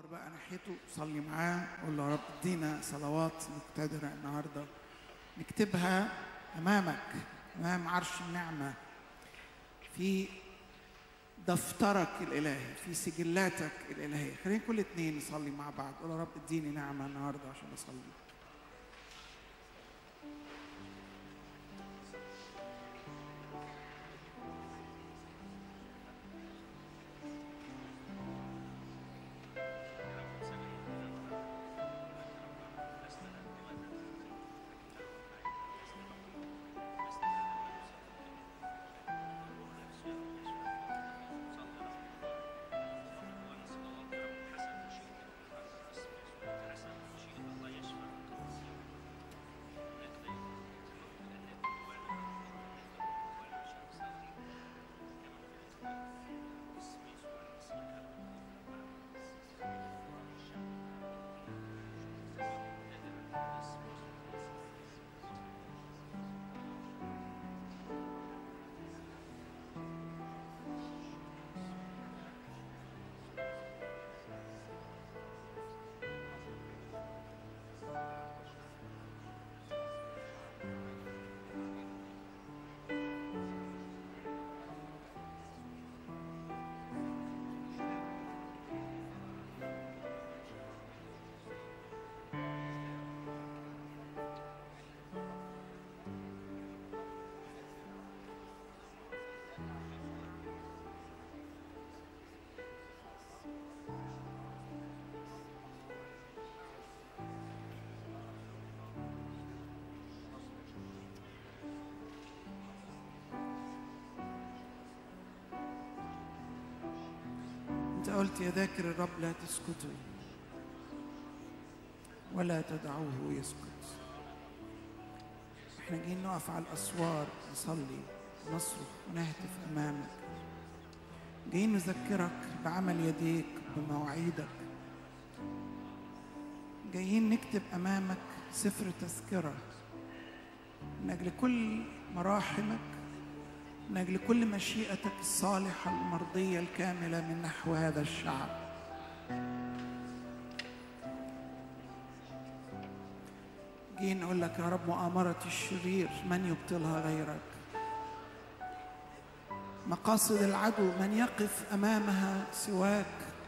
دور بقى ناحيته صلي معاه قول له يا رب ادينا صلوات مقتدرة النهارده نكتبها أمامك أمام عرش النعمة في دفترك الإلهي في سجلاتك الإلهية خلينا كل اتنين نصلي مع بعض قول يا رب اديني نعمة النهارده عشان أصلي أنت قلت يا ذاكر الرب لا تسكتوا ولا تدعوه يسكت احنا جايين نقف على الأسوار نصلي نصرخ ونهتف أمامك جايين نذكرك بعمل يديك بمواعيدك جايين نكتب أمامك سفر تذكرة من أجل كل مراحمك من أجل كل مشيئتك الصالحة المرضية الكاملة من نحو هذا الشعب جايين نقول لك يا رب مؤامرة الشرير من يبطلها غيرك مقاصد العدو من يقف أمامها سواك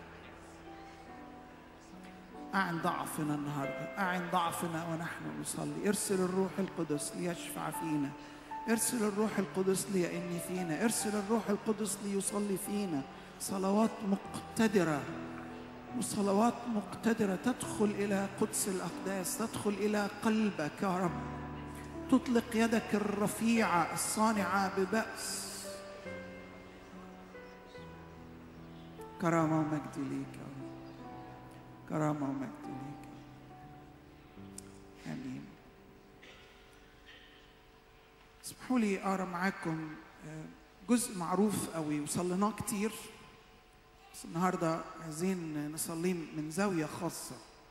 أعن ضعفنا النهاردة أعن ضعفنا ونحن نصلي ارسل الروح القدس ليشفع فينا ارسل الروح القدس ليئن فينا ارسل الروح القدس ليصلي فينا صلوات مقتدرة وصلوات مقتدرة تدخل إلى قدس الأقداس تدخل إلى قلبك يا رب تطلق يدك الرفيعة الصانعة ببأس كرامة ومجد ليك يا رب كرامة ومجد ليك آمين اسمحوا لي اقرا معاكم جزء معروف قوي وصليناه كتير بس النهارده عايزين نصليه من زاويه خاصه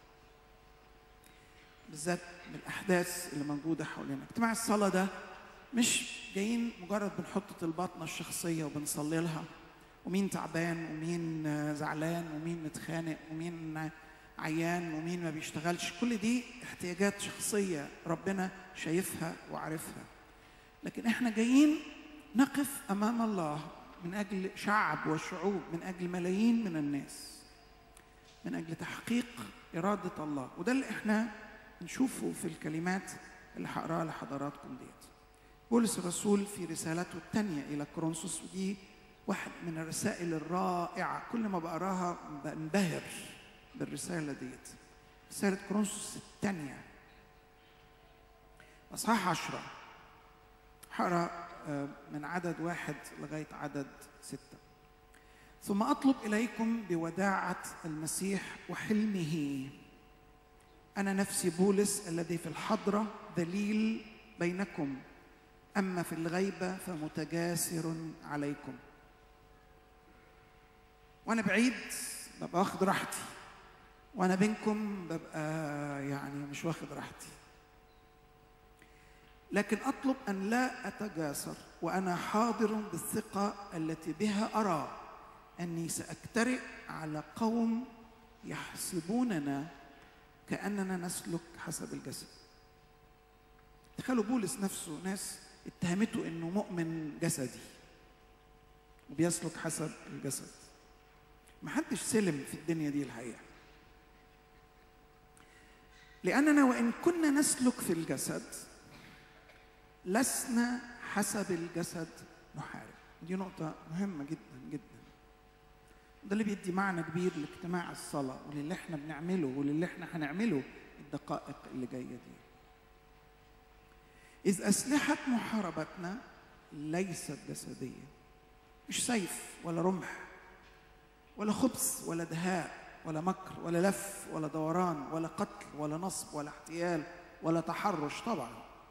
بالذات من الاحداث اللي موجوده حوالينا اجتماع الصلاه ده مش جايين مجرد بنحط طلباتنا الشخصيه وبنصلي لها ومين تعبان ومين زعلان ومين متخانق ومين عيان ومين ما بيشتغلش كل دي احتياجات شخصيه ربنا شايفها وعارفها لكن احنا جايين نقف امام الله من اجل شعب وشعوب من اجل ملايين من الناس من اجل تحقيق اراده الله وده اللي احنا نشوفه في الكلمات اللي هقراها لحضراتكم ديت بولس الرسول في رسالته الثانيه الى كورنثوس ودي واحد من الرسائل الرائعه كل ما بقراها بنبهر بالرساله ديت رساله كورنثوس الثانيه اصحاح عشره هقرا من عدد واحد لغايه عدد سته ثم اطلب اليكم بوداعه المسيح وحلمه انا نفسي بولس الذي في الحضره ذليل بينكم اما في الغيبه فمتجاسر عليكم وانا بعيد ببقى واخد راحتي وانا بينكم ببقى يعني مش واخد راحتي لكن اطلب ان لا اتجاسر وانا حاضر بالثقه التي بها ارى اني ساجترئ على قوم يحسبوننا كاننا نسلك حسب الجسد تخيلوا بولس نفسه ناس اتهمته انه مؤمن جسدي وبيسلك حسب الجسد محدش سلم في الدنيا دي الحقيقه لاننا وان كنا نسلك في الجسد لسنا حسب الجسد نحارب دي نقطة مهمة جدا جدا ده اللي بيدي معنى كبير لاجتماع الصلاة وللي احنا بنعمله وللي احنا هنعمله الدقائق اللي جاية دي إذ أسلحة محاربتنا ليست جسدية مش سيف ولا رمح ولا خبز ولا دهاء ولا مكر ولا لف ولا دوران ولا قتل ولا نصب ولا احتيال ولا تحرش طبعا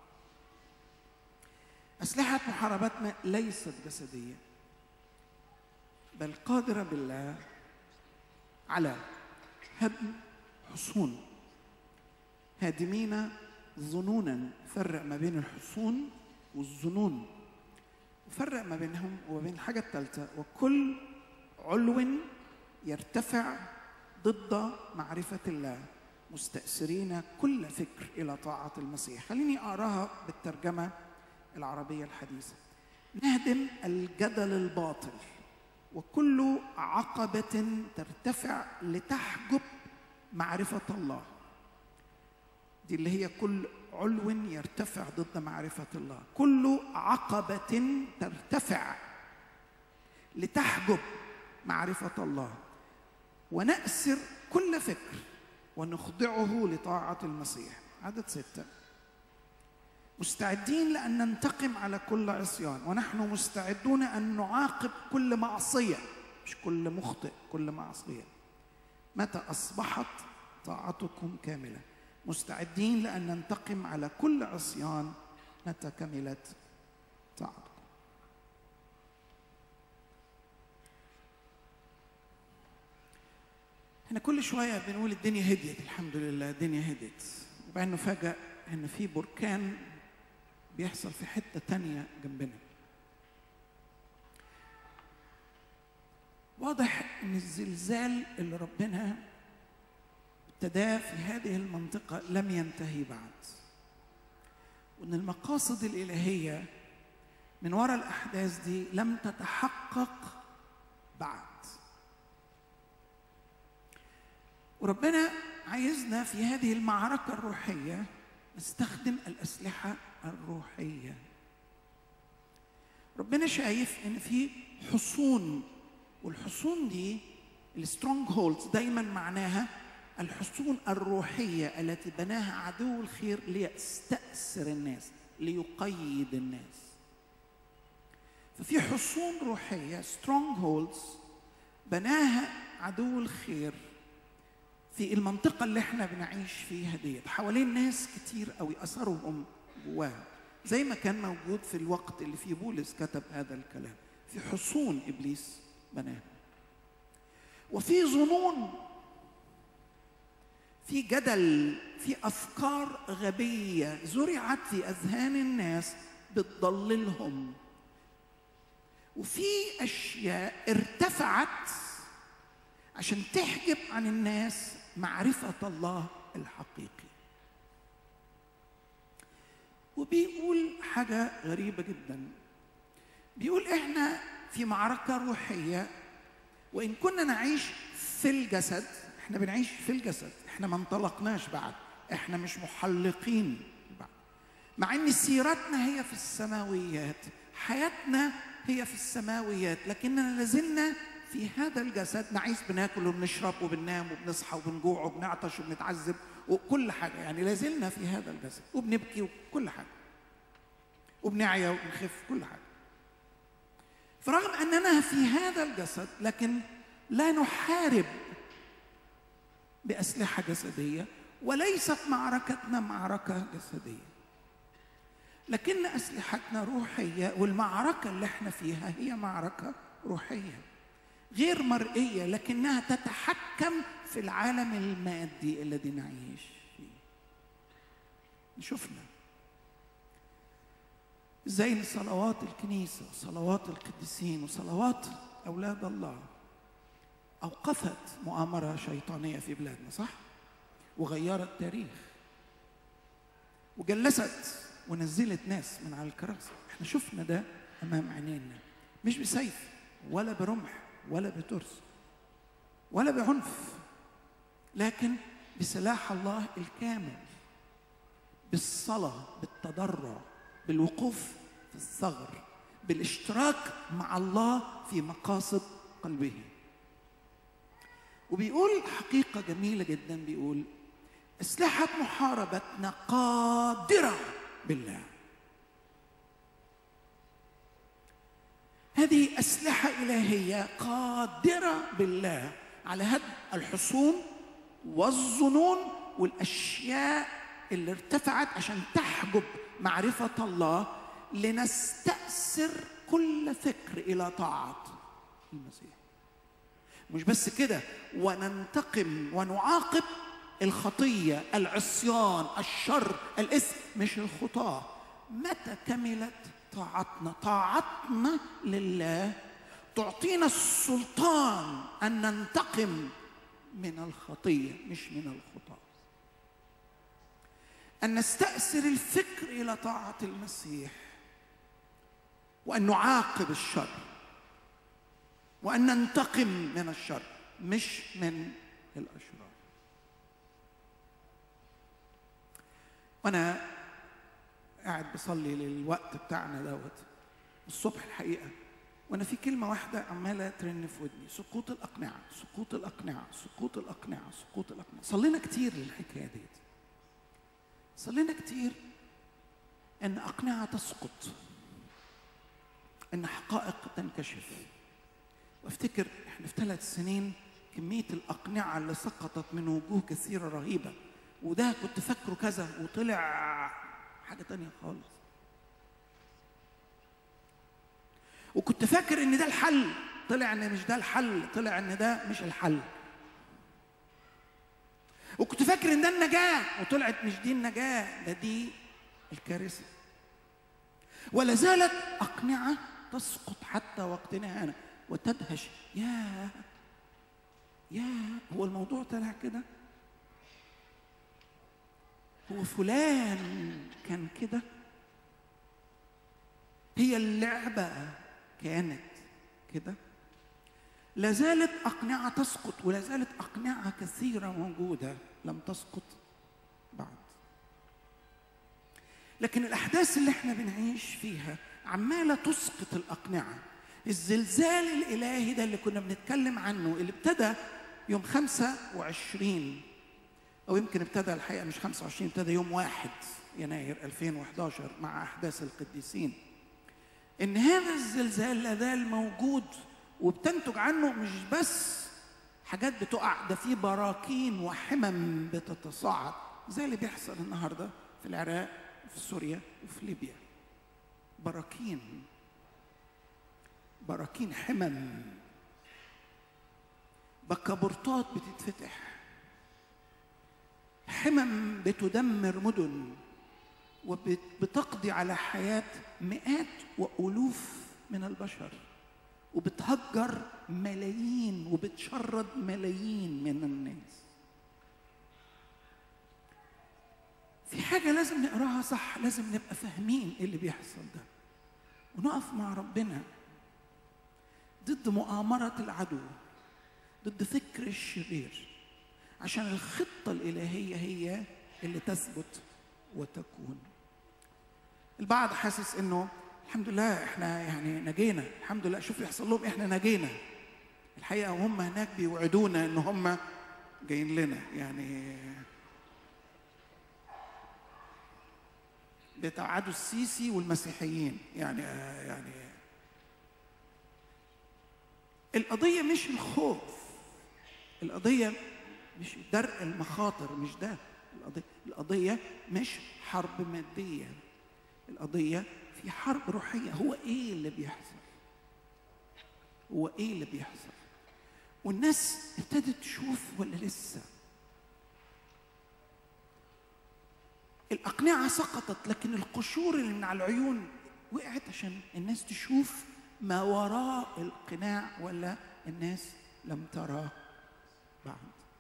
أسلحة محاربتنا ليست جسدية بل قادرة بالله على هدم حصون هادمين ظنونا فرق ما بين الحصون والظنون وفرق ما بينهم وبين الحاجة الثالثة وكل علو يرتفع ضد معرفة الله مستأثرين كل فكر إلى طاعة المسيح خليني أقراها بالترجمة العربية الحديثة نهدم الجدل الباطل وكل عقبة ترتفع لتحجب معرفة الله دي اللي هي كل علو يرتفع ضد معرفة الله كل عقبة ترتفع لتحجب معرفة الله ونأسر كل فكر ونخضعه لطاعة المسيح عدد ستة مستعدين لأن ننتقم على كل عصيان ونحن مستعدون أن نعاقب كل معصية مش كل مخطئ كل معصية متى أصبحت طاعتكم كاملة مستعدين لأن ننتقم على كل عصيان متى كملت طاعتكم احنا كل شوية بنقول الدنيا هديت الحمد لله الدنيا هديت وبعدين نفاجأ ان في بركان بيحصل في حتة تانية جنبنا واضح ان الزلزال اللي ربنا ابتداه في هذه المنطقة لم ينتهي بعد وان المقاصد الإلهية من وراء الأحداث دي لم تتحقق بعد وربنا عايزنا في هذه المعركة الروحية نستخدم الأسلحة الروحية ربنا شايف إن في حصون والحصون دي السترونج هولدز دايما معناها الحصون الروحية التي بناها عدو الخير ليستأثر الناس ليقيد الناس ففي حصون روحية سترونج هولدز بناها عدو الخير في المنطقة اللي احنا بنعيش فيها ديت حوالين ناس كتير قوي أثرهم جواها زي ما كان موجود في الوقت اللي فيه بولس كتب هذا الكلام في حصون إبليس بناها وفي ظنون في جدل في أفكار غبية زرعت في أذهان الناس بتضللهم وفي أشياء ارتفعت عشان تحجب عن الناس معرفة الله الحقيقي وبيقول حاجة غريبة جدا بيقول احنا في معركة روحية وإن كنا نعيش في الجسد احنا بنعيش في الجسد احنا ما انطلقناش بعد احنا مش محلقين بعد مع ان سيرتنا هي في السماويات حياتنا هي في السماويات لكننا لازلنا في هذا الجسد نعيش بناكل وبنشرب وبننام وبنصحى وبنجوع وبنعطش وبنتعذب وكل حاجه يعني لازلنا في هذا الجسد وبنبكي وكل حاجه وبنعيا وبنخف كل حاجه فرغم اننا في هذا الجسد لكن لا نحارب باسلحه جسديه وليست معركتنا معركه جسديه لكن اسلحتنا روحيه والمعركه اللي احنا فيها هي معركه روحيه غير مرئيه لكنها تتحكم في العالم المادي الذي نعيش فيه شفنا زي صلوات الكنيسه وصلوات القديسين وصلوات اولاد الله اوقفت مؤامره شيطانيه في بلادنا صح وغيرت تاريخ وجلست ونزلت ناس من على الكراسي احنا شفنا ده امام عينينا مش بسيف ولا برمح ولا بترس ولا بعنف لكن بسلاح الله الكامل بالصلاه بالتضرع بالوقوف في الثغر بالاشتراك مع الله في مقاصد قلبه وبيقول حقيقه جميله جدا بيقول اسلحه محاربتنا قادره بالله هذه اسلحه الهيه قادره بالله على هدم الحصون والظنون والاشياء اللي ارتفعت عشان تحجب معرفه الله لنستأثر كل فكر الى طاعه المسيح مش بس كده وننتقم ونعاقب الخطيه العصيان الشر الاثم مش الخطاه متى كملت طاعتنا طاعتنا لله تعطينا السلطان ان ننتقم من الخطيه مش من الخطاه ان نستاثر الفكر الى طاعه المسيح وان نعاقب الشر وان ننتقم من الشر مش من الاشرار وانا قاعد بصلي للوقت بتاعنا دوت الصبح الحقيقه وانا في كلمه واحده عماله ترن في ودني سقوط الاقنعه سقوط الاقنعه سقوط الاقنعه سقوط الاقنعه صلينا كتير للحكايه ديت صلينا كتير ان اقنعه تسقط ان حقائق تنكشف وافتكر احنا في ثلاث سنين كميه الاقنعه اللي سقطت من وجوه كثيره رهيبه وده كنت فاكره كذا وطلع حاجه تانية خالص وكنت فاكر ان ده الحل طلع ان مش ده الحل طلع ان ده مش الحل وكنت فاكر ان ده النجاه وطلعت مش دي النجاه ده دي الكارثه ولا زالت اقنعه تسقط حتى وقتنا هذا وتدهش يا يا هو الموضوع طلع كده هو فلان كان كده هي اللعبة كانت كده لا زالت أقنعة تسقط ولا زالت أقنعة كثيرة موجودة لم تسقط بعد لكن الأحداث اللي احنا بنعيش فيها عمالة تسقط الأقنعة الزلزال الإلهي ده اللي كنا بنتكلم عنه اللي ابتدى يوم 25 أو يمكن ابتدى الحقيقة مش 25 ابتدى يوم 1 يناير 2011 مع أحداث القديسين إن هذا الزلزال لا زال موجود وبتنتج عنه مش بس حاجات بتقع ده في براكين وحمم بتتصاعد زي اللي بيحصل النهارده في العراق وفي سوريا وفي ليبيا براكين براكين حمم بكابورتات بتتفتح حمم بتدمر مدن وبتقضي على حياة مئات وألوف من البشر وبتهجر ملايين وبتشرد ملايين من الناس في حاجة لازم نقراها صح لازم نبقى فاهمين ايه اللي بيحصل ده ونقف مع ربنا ضد مؤامرة العدو ضد فكر الشرير عشان الخطة الإلهية هي اللي تثبت وتكون البعض حاسس انه الحمد لله احنا يعني نجينا الحمد لله شوف يحصل لهم احنا نجينا الحقيقه هم هناك بيوعدونا ان هم جايين لنا يعني بيتوعدوا السيسي والمسيحيين يعني يعني القضيه مش الخوف القضيه مش درء المخاطر مش ده القضيه القضيه مش حرب ماديه القضيه في حرب روحيه هو ايه اللي بيحصل هو ايه اللي بيحصل والناس ابتدت تشوف ولا لسه الأقنعة سقطت لكن القشور اللي من على العيون وقعت عشان الناس تشوف ما وراء القناع ولا الناس لم ترى بعد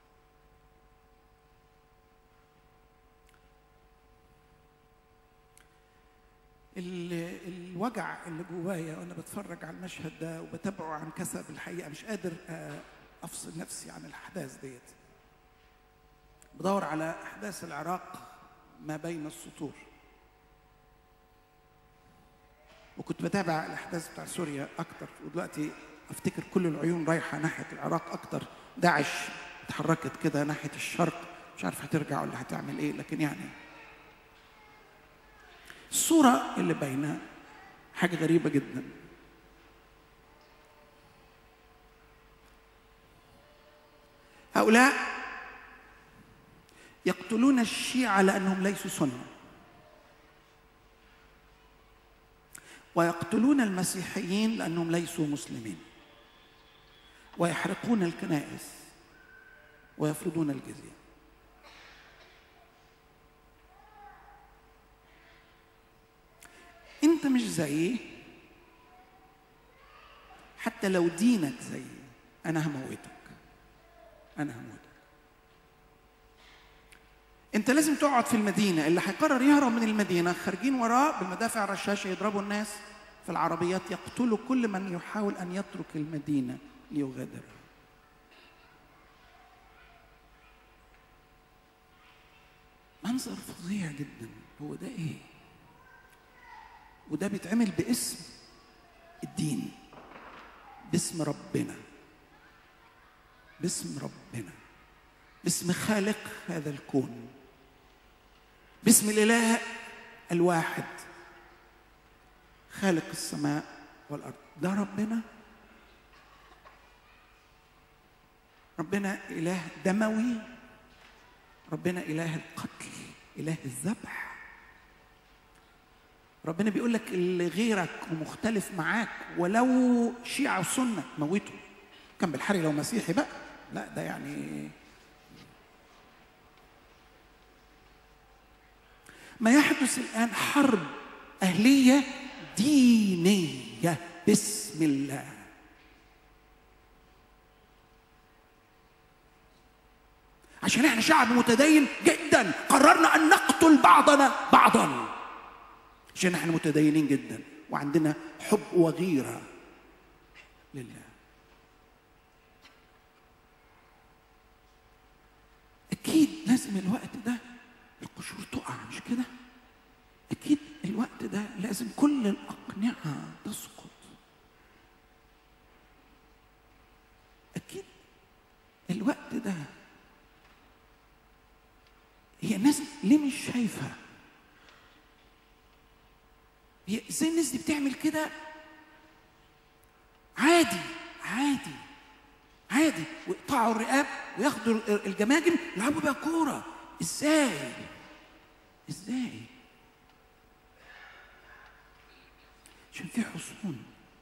ال- الوجع اللي جوايا وانا بتفرج على المشهد ده وبتابعه عن كسب الحقيقه مش قادر آه، افصل نفسي عن الاحداث ديت بدور على احداث العراق ما بين السطور وكنت بتابع الاحداث بتاع سوريا اكتر ودلوقتي افتكر كل العيون رايحه ناحيه العراق اكتر داعش اتحركت كده ناحيه الشرق مش عارف هترجع ولا هتعمل ايه لكن يعني الصوره اللي باينه حاجه غريبه جدا هؤلاء يقتلون الشيعة لأنهم ليسوا سنة ويقتلون المسيحيين لأنهم ليسوا مسلمين ويحرقون الكنائس ويفرضون الجزية أنت مش زيي حتى لو دينك زيي أنا هموتك أنا هموتك انت لازم تقعد في المدينه اللي هيقرر يهرب من المدينه خارجين وراه بمدافع رشاشه يضربوا الناس في العربيات يقتلوا كل من يحاول ان يترك المدينه ليغادرها منظر فظيع جدا هو ده ايه وده بيتعمل باسم الدين باسم ربنا باسم ربنا باسم خالق هذا الكون باسم الاله الواحد خالق السماء والارض ده ربنا ربنا اله دموي ربنا اله القتل اله الذبح ربنا بيقول لك اللي غيرك ومختلف معاك ولو شيعة وسنة موته كان بالحري لو مسيحي بقى لا ده يعني ما يحدث الآن حرب أهلية دينية بسم الله عشان احنا شعب متدين جدا قررنا ان نقتل بعضنا بعضا عشان احنا متدينين جدا وعندنا حب وغيره لله اكيد لازم الوقت ده القشور تقع مش كده اكيد الوقت ده لازم كل الاقنعه تسقط اكيد الوقت ده هي الناس ليه مش شايفه هي ازاي الناس دي بتعمل كده عادي عادي عادي ويقطعوا الرقاب وياخدوا الجماجم يلعبوا بيها كوره ازاي ازاي عشان في حصون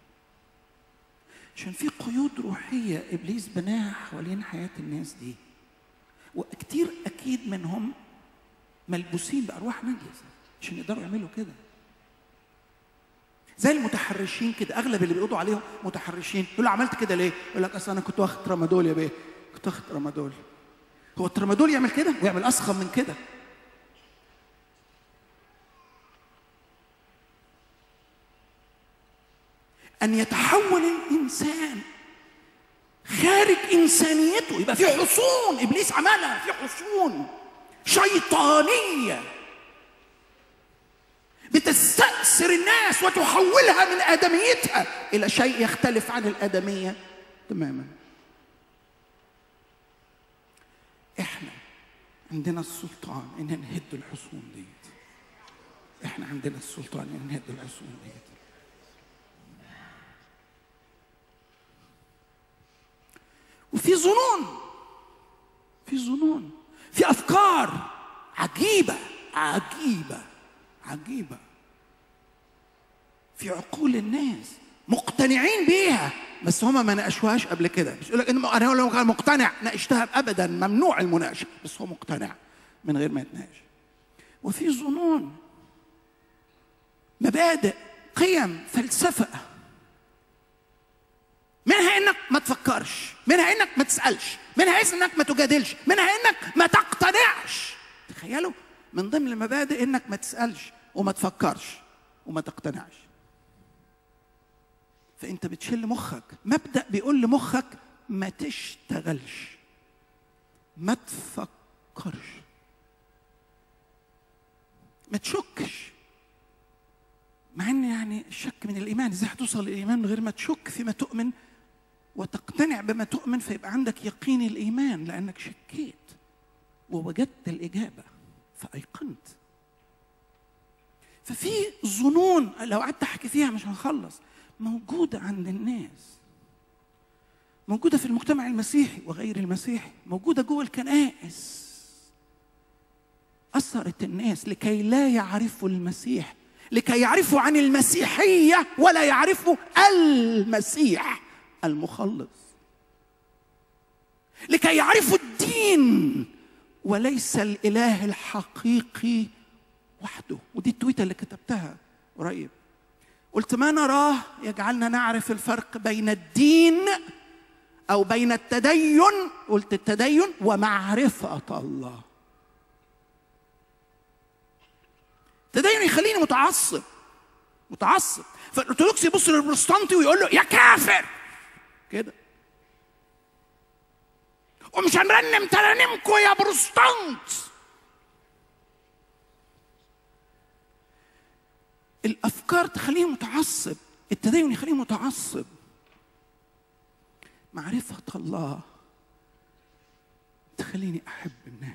عشان في قيود روحيه ابليس بناها حوالين حياه الناس دي وكتير اكيد منهم ملبوسين بارواح نجسه عشان يقدروا يعملوا كده زي المتحرشين كده اغلب اللي بيقضوا عليهم متحرشين يقول له عملت كده ليه؟ يقول لك اصل انا كنت واخد ترامادول يا بيه كنت واخد ترامادول هو الترامادول يعمل كده ويعمل اسخن من كده ان يتحول الانسان خارج انسانيته يبقى في حصون ابليس عملها في حصون شيطانيه بتستأثر الناس وتحولها من آدميتها إلى شيء يختلف عن الآدمية تماما إحنا عندنا السلطان إن نهد الحصون ديت إحنا عندنا السلطان إن نهد الحصون ديت وفي ظنون في ظنون في أفكار عجيبة عجيبة عجيبة في عقول الناس مقتنعين بيها بس هما ما ناقشوهاش قبل كده مش يقول لك انا لو كان مقتنع ناقشتها ابدا ممنوع المناقشه بس هو مقتنع من غير ما يتناقش وفي ظنون مبادئ قيم فلسفه منها انك ما تفكرش منها انك ما تسالش منها انك ما تجادلش منها انك ما تقتنعش تخيلوا من ضمن المبادئ انك ما تسالش وما تفكرش وما تقتنعش فانت بتشل مخك مبدا بيقول لمخك ما تشتغلش ما تفكرش ما تشكش مع ان يعني الشك من الايمان ازاي هتوصل للايمان من غير ما تشك فيما تؤمن وتقتنع بما تؤمن فيبقى عندك يقين الايمان لانك شكيت ووجدت الاجابه فايقنت ففي ظنون لو قعدت احكي فيها مش هنخلص موجوده عند الناس موجوده في المجتمع المسيحي وغير المسيحي موجوده جوه الكنائس اثرت الناس لكي لا يعرفوا المسيح لكي يعرفوا عن المسيحيه ولا يعرفوا المسيح المخلص لكي يعرفوا الدين وليس الاله الحقيقي وحده ودي التويته اللي كتبتها قريب قلت ما نراه يجعلنا نعرف الفرق بين الدين او بين التدين قلت التدين ومعرفه الله التدين يخليني متعصب متعصب فالارثوذكس يبص للبروتستانتي ويقول له يا كافر كده ومش هنرنم ترانيمكم يا بروتستانت الافكار تخليه متعصب التدين يخليه متعصب معرفه الله تخليني احب الناس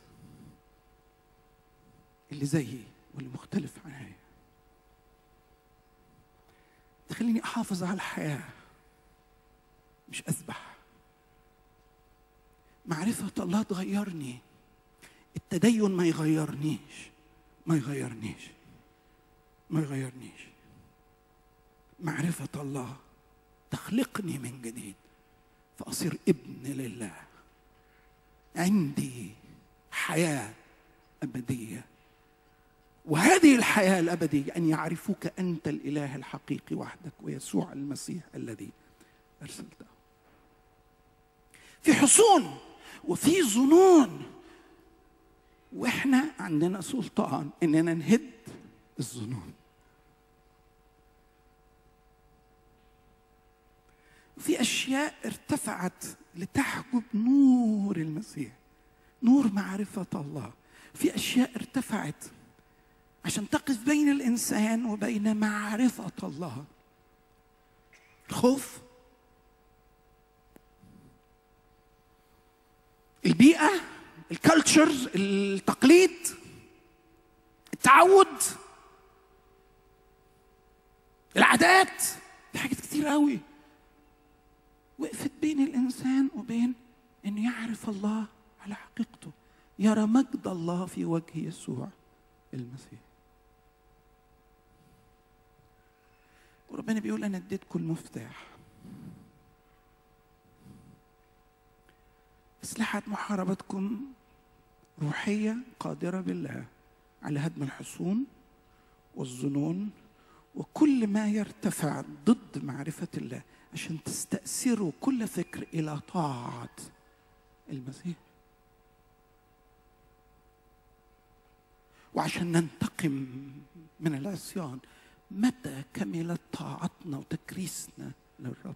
اللي زيي واللي مختلف عني تخليني احافظ على الحياه مش اذبح معرفه الله تغيرني التدين ما يغيرنيش ما يغيرنيش ما يغيرنيش معرفه الله تخلقني من جديد فاصير ابن لله عندي حياه ابديه وهذه الحياة الأبدية أن يعرفوك أنت الإله الحقيقي وحدك ويسوع المسيح الذي أرسلته في حصون وفي ظنون واحنا عندنا سلطان اننا نهد الظنون في اشياء ارتفعت لتحجب نور المسيح نور معرفه الله في اشياء ارتفعت عشان تقف بين الانسان وبين معرفه الله الخوف البيئه الكالتشرز التقليد التعود العادات في حاجات كتير قوي وقفت بين الانسان وبين انه يعرف الله على حقيقته يرى مجد الله في وجه يسوع المسيح وربنا بيقول انا اديتكم المفتاح اسلحه محاربتكم روحيه قادره بالله على هدم الحصون والظنون وكل ما يرتفع ضد معرفه الله عشان تستأثروا كل فكر إلى طاعة المسيح وعشان ننتقم من العصيان متى كملت طاعتنا وتكريسنا للرب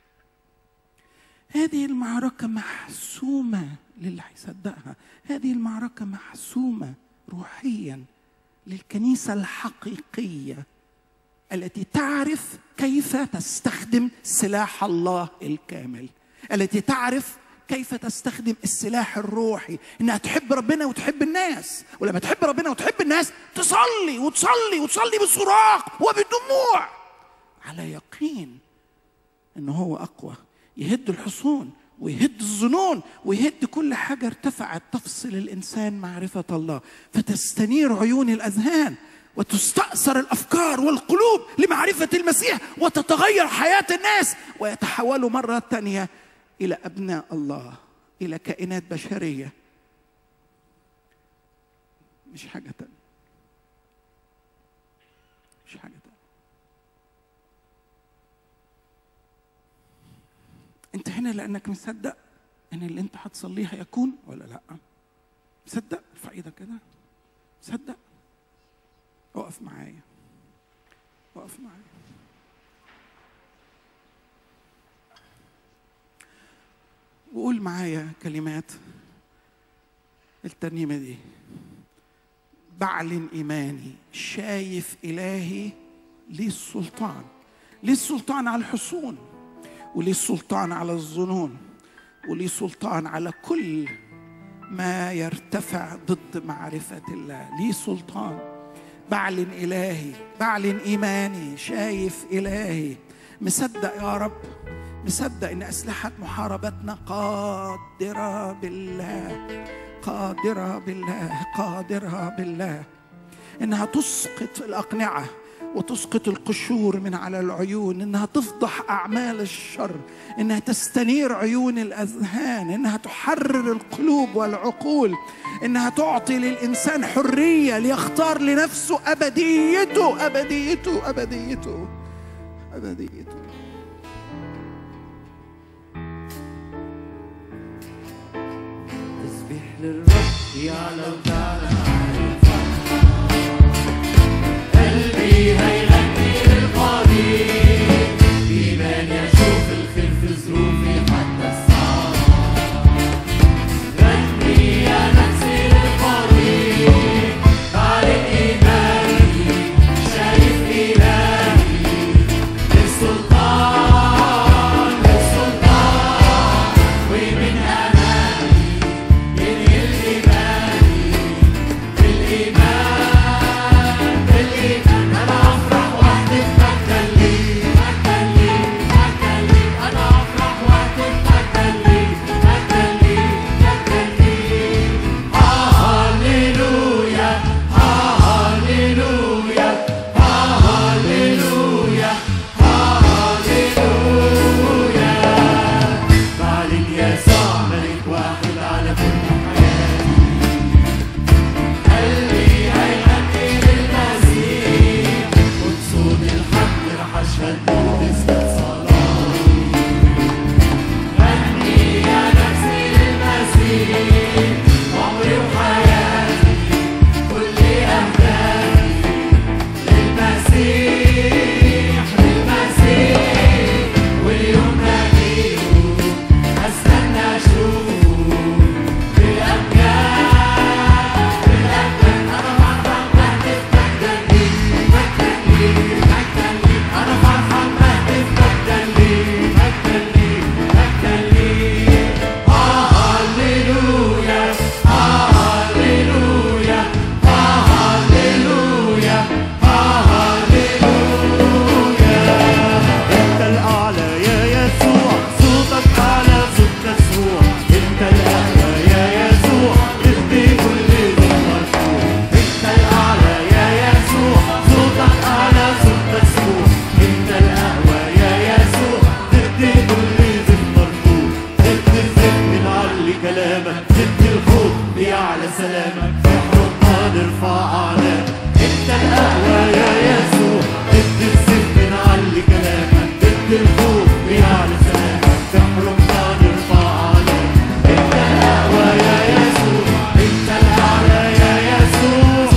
هذه المعركة محسومة للي هيصدقها هذه المعركة محسومة روحيا للكنيسة الحقيقية التي تعرف كيف تستخدم سلاح الله الكامل التي تعرف كيف تستخدم السلاح الروحي انها تحب ربنا وتحب الناس ولما تحب ربنا وتحب الناس تصلي وتصلي وتصلي بصراخ وبدموع على يقين انه هو اقوى يهد الحصون ويهد الظنون ويهد كل حاجه ارتفعت تفصل الانسان معرفه الله فتستنير عيون الاذهان وتستأثر الأفكار والقلوب لمعرفة المسيح وتتغير حياة الناس ويتحولوا مرة ثانية إلى أبناء الله إلى كائنات بشرية مش حاجة تانية مش حاجة تانية هنا لانك مصدق ان اللي انت هتصليه هيكون ولا لا مصدق ارفع ايدك كده مصدق اقف معايا اقف معايا وقول معايا كلمات الترنيمه دي بعلن ايماني شايف الهي ليه السلطان ليه السلطان على الحصون وليه السلطان على الظنون وليه سلطان على كل ما يرتفع ضد معرفة الله ليه سلطان بعلن إلهي بعلن إيماني شايف إلهي مصدق يا رب مصدق إن أسلحة محاربتنا قادرة بالله قادرة بالله قادرة بالله إنها تسقط الأقنعة وتسقط القشور من على العيون انها تفضح اعمال الشر انها تستنير عيون الاذهان انها تحرر القلوب والعقول انها تعطي للانسان حريه ليختار لنفسه ابديته ابديته ابديته ابديته تسبيح للرب يعلى وتعالى قلبي هيغني للقدير بإيمان يشوف الخير في ظروفي حتى الصعب غني يا نفسي للقدير بعلن إيماني شايف إلهي للسلطان للسلطان ومن أمامي ينهي الإيماني بالإيمان بالإيمان أنا أفرح وحدي مجدا لي مجدا لي مجدا لي أنا أفرح وحدي مجدا لي مجدا لي مجدا لي هاليلويا هاليلويا هاليلويا هاليلويا بعلن يسوع ملك واحد على كل حياتي قلبي هيغني للمسيح وتصون الحق رح اشهد وتثبت صلاتي غني يا نفسي للمسيح عمري وحياتي كل اهدافي للمسيح للمسيح واليوم نجيبه استنى اشوفه بالامجاد بالامجاد انا فرحان بهتف مجدا لي مجدا لي مجدا لي انا فرحان بهتف مجدا لي مجدا لي مجدا لي هاليلويا هاليلويا هاليلويا هاليلويا انت الاعلى يا يسوع صوتك اعلى صوت مسموع انت الاعلى يا يسوع تدي كل ذي مرفوع انت الاعلى يا يسوع صوتك اعلى صوت مسموع انت الاقوى يا يسوع تدي كل ذي مرفوع تدي الذكر نعلي كلامك تدي الخوف بيعلى سلامك في حضننا نرفع اعلامك انت الاقوى يا يسوع تدي الذكر نعلي كلامك تدي الخوف بيعلى سلامك في حضننا نرفع اعلامك انت الاقوى يا يسوع انت الاعلى يا يسوع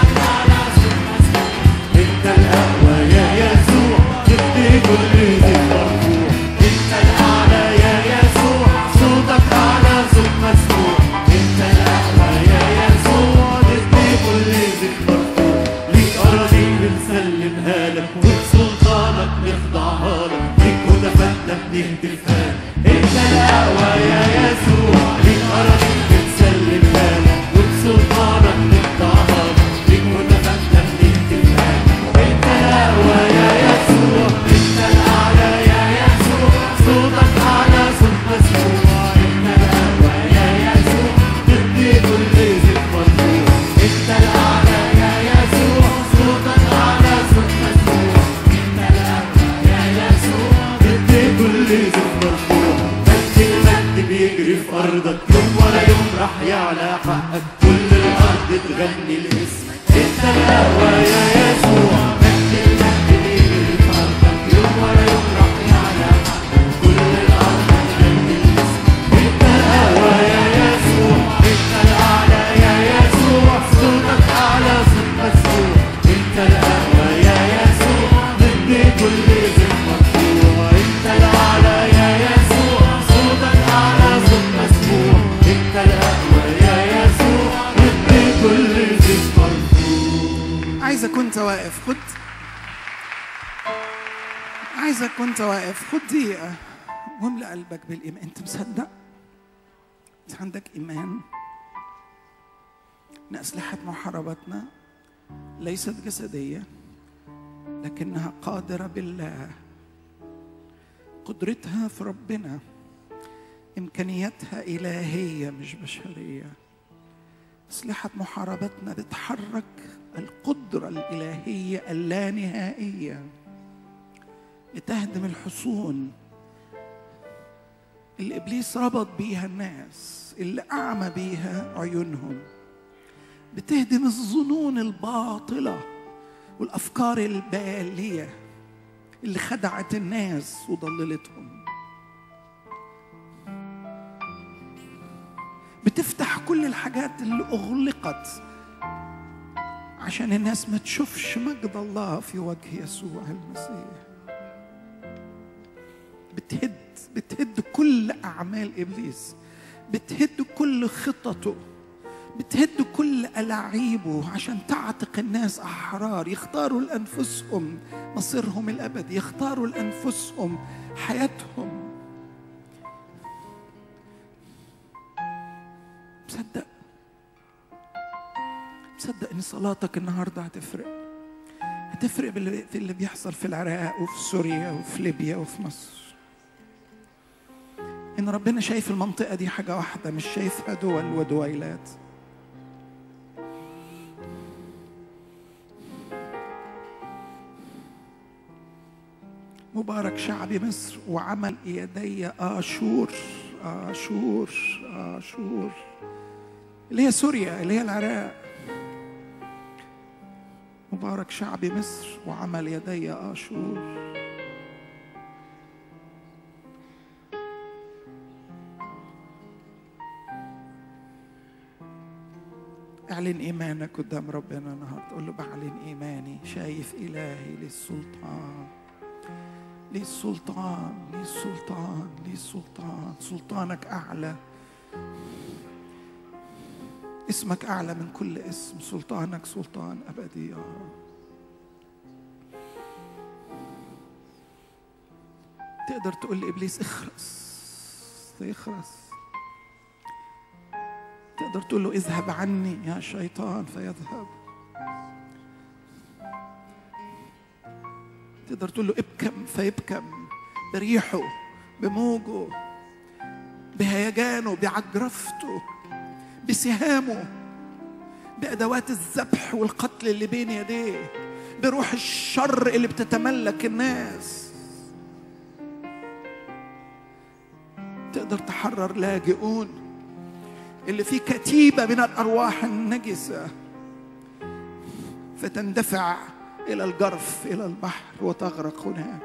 انت الاقوى يا يسوع تدي كل ذي مرفوع انت الاعلى يا يسوع صوتك اعلى صوت مسموع انت الاعلى يا يسوع تدي كل ذي مرفوع ليك اراضي بنسلمها لك وبسلطانك نخضعها لك ليك هتفاتنا بنهتفها لك انت الاقوى يا يسوع ليك اراضي بنسلمها لك وبسلطانك نخضعها لك ليك هتفاتنا بنهتفها لك انت الاقوى يا يسوع انت الاعلى يا يسوع صوتك اعلى صوت مسموع انت الاقوى يا يسوع تدي كل ذي مرفوع انت الاعلى يا يسوع صوتك اعلى صوت مسموع انت الاقوى يا يسوع تدي كل ذي مرفوع مجد المجد بيجري في ارضك يوم ورا يوم راح يعلى حقك كل الارض تغني الاسم انت الاقوى يا يسوع مجد المجد بيجري في ارضك يوم ورا يوم راح يعلى حقك كل الارض تغني عايزك وانت واقف خد عايزك وانت واقف خد دقيقة واملأ قلبك بالإيمان أنت مصدق؟ أنت عندك إيمان؟ إن أسلحة محاربتنا ليست جسدية لكنها قادرة بالله قدرتها في ربنا إمكانياتها إلهية مش بشرية أسلحة محاربتنا بتحرك القدرة الإلهية اللانهائية لتهدم الحصون اللي إبليس ربط بيها الناس اللي أعمى بيها عيونهم بتهدم الظنون الباطلة والأفكار البالية اللي خدعت الناس وضللتهم بتفتح كل الحاجات اللي أغلقت عشان الناس ما تشوفش مجد الله في وجه يسوع المسيح بتهد بتهد كل أعمال إبليس بتهد كل خططه بتهد كل ألاعيبه عشان تعتق الناس أحرار يختاروا لأنفسهم مصيرهم الأبدي يختاروا لأنفسهم حياتهم مصدق مصدق ان صلاتك النهارده هتفرق هتفرق باللي- في اللي بيحصل في العراق وفي سوريا وفي ليبيا وفي مصر ان ربنا شايف المنطقه دي حاجه واحده مش شايفها دول ودويلات مبارك شعب مصر وعمل يدي آشور آشور آشور اللي هي سوريا اللي هي العراق مبارك شعب مصر وعمل يدي آشور اعلن ايمانك قدام ربنا النهارده قول له بعلن ايماني شايف الهي للسلطان ليه السلطان ليه السلطان ليه السلطان سلطانك أعلى اسمك أعلى من كل اسم سلطانك سلطان أبدي يا رب تقدر تقول لإبليس اخرس يخرس تقدر تقول له اذهب عني يا شيطان فيذهب تقدر تقول له ابكم فيبكم بريحه بموجه بهيجانه بعجرفته بسهامه بأدوات الذبح والقتل اللي بين يديه بروح الشر اللي بتتملك الناس تقدر تحرر لاجئون اللي في كتيبة من الأرواح النجسة فتندفع إلى الجرف إلى البحر وتغرق هناك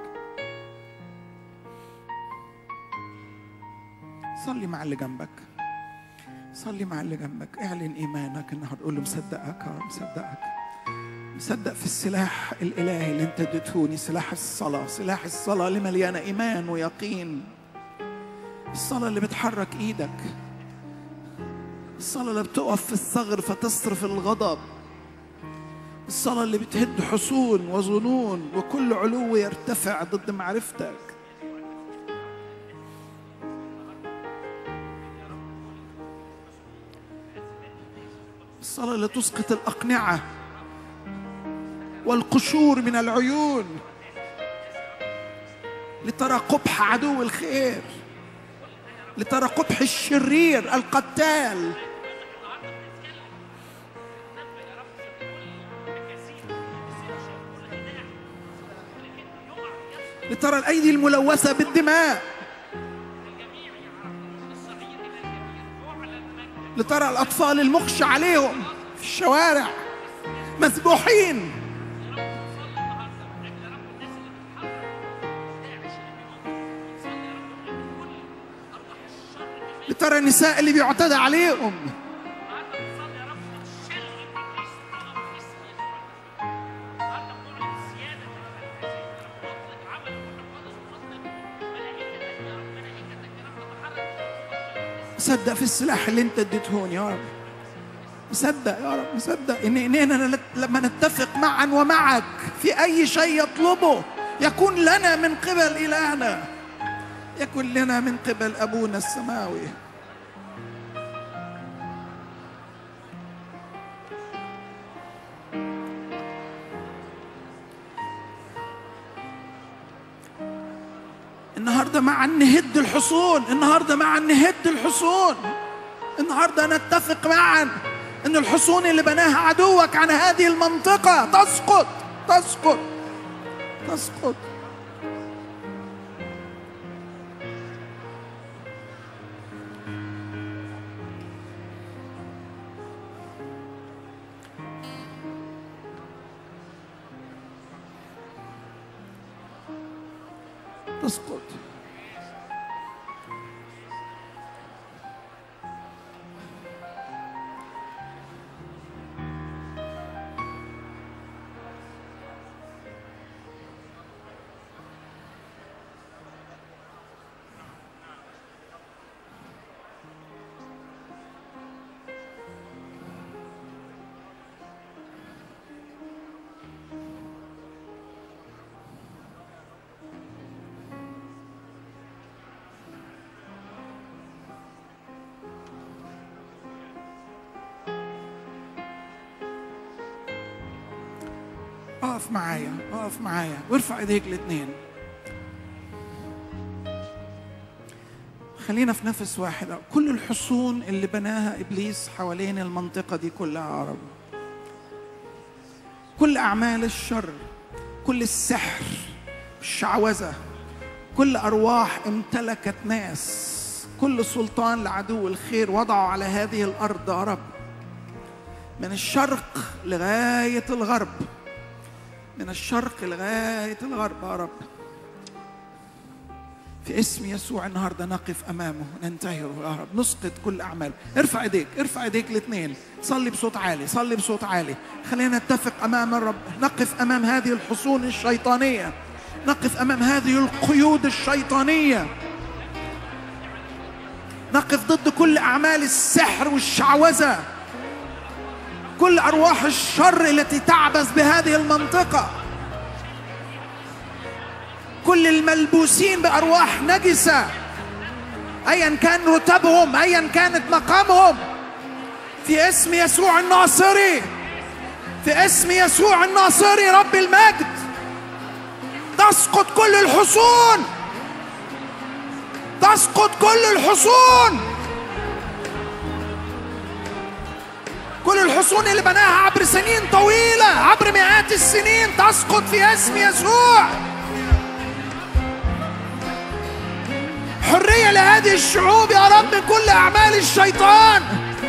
صلي مع اللي جنبك صلي مع اللي جنبك اعلن إيمانك النهاردة قول له مصدقك يا رب مصدقك مصدق في السلاح الإلهي اللي أنت اديتهوني سلاح الصلاة سلاح الصلاة اللي مليانة إيمان ويقين الصلاة اللي بتحرك إيدك الصلاة اللي بتقف في الثغر فتصرف الغضب الصلاة اللي بتهد حصون وظنون وكل علو يرتفع ضد معرفتك الصلاة اللي تسقط الأقنعة والقشور من العيون لترى قبح عدو الخير لترى قبح الشرير القتال لترى الايدي الملوثه بالدماء لترى الاطفال المخشى عليهم في الشوارع مذبوحين لترى النساء اللي بيعتدى عليهم صدق في السلاح اللي انت اديتهوني يا رب مصدق يا رب مصدق ان اننا لما نتفق معا ومعك في اي شيء يطلبه يكون لنا من قبل الهنا يكن لنا من قبل ابونا السماوي النهارده معا نهد الحصون النهارده معا نهد الحصون النهارده نتفق معا ان الحصون اللي بناها عدوك عن هذه المنطقه تسقط تسقط تسقط تسقط اقف معايا اقف معايا وارفع ايديك الاثنين خلينا في نفس واحد كل الحصون اللي بناها ابليس حوالين المنطقه دي كلها يا رب كل اعمال الشر كل السحر الشعوذه كل ارواح امتلكت ناس كل سلطان لعدو الخير وضعه على هذه الارض يا رب من الشرق لغايه الغرب من الشرق لغايه الغرب يا رب في اسم يسوع النهارده نقف امامه ننتهره يا رب نسقط كل اعماله ارفع ايديك ارفع ايديك الاثنين صلي بصوت عالي صلي بصوت عالي خلينا نتفق امام الرب نقف امام هذه الحصون الشيطانيه نقف امام هذه القيود الشيطانيه نقف ضد كل اعمال السحر والشعوذه كل ارواح الشر التي تعبث بهذه المنطقه كل الملبوسين بارواح نجسه ايا كان رتبهم ايا كانت مقامهم في اسم يسوع الناصري في اسم يسوع الناصري رب المجد تسقط كل الحصون تسقط كل الحصون كل الحصون اللي بناها عبر سنين طويلة عبر مئات السنين تسقط في اسم يسوع حرية لهذه الشعوب يا رب من كل أعمال الشيطان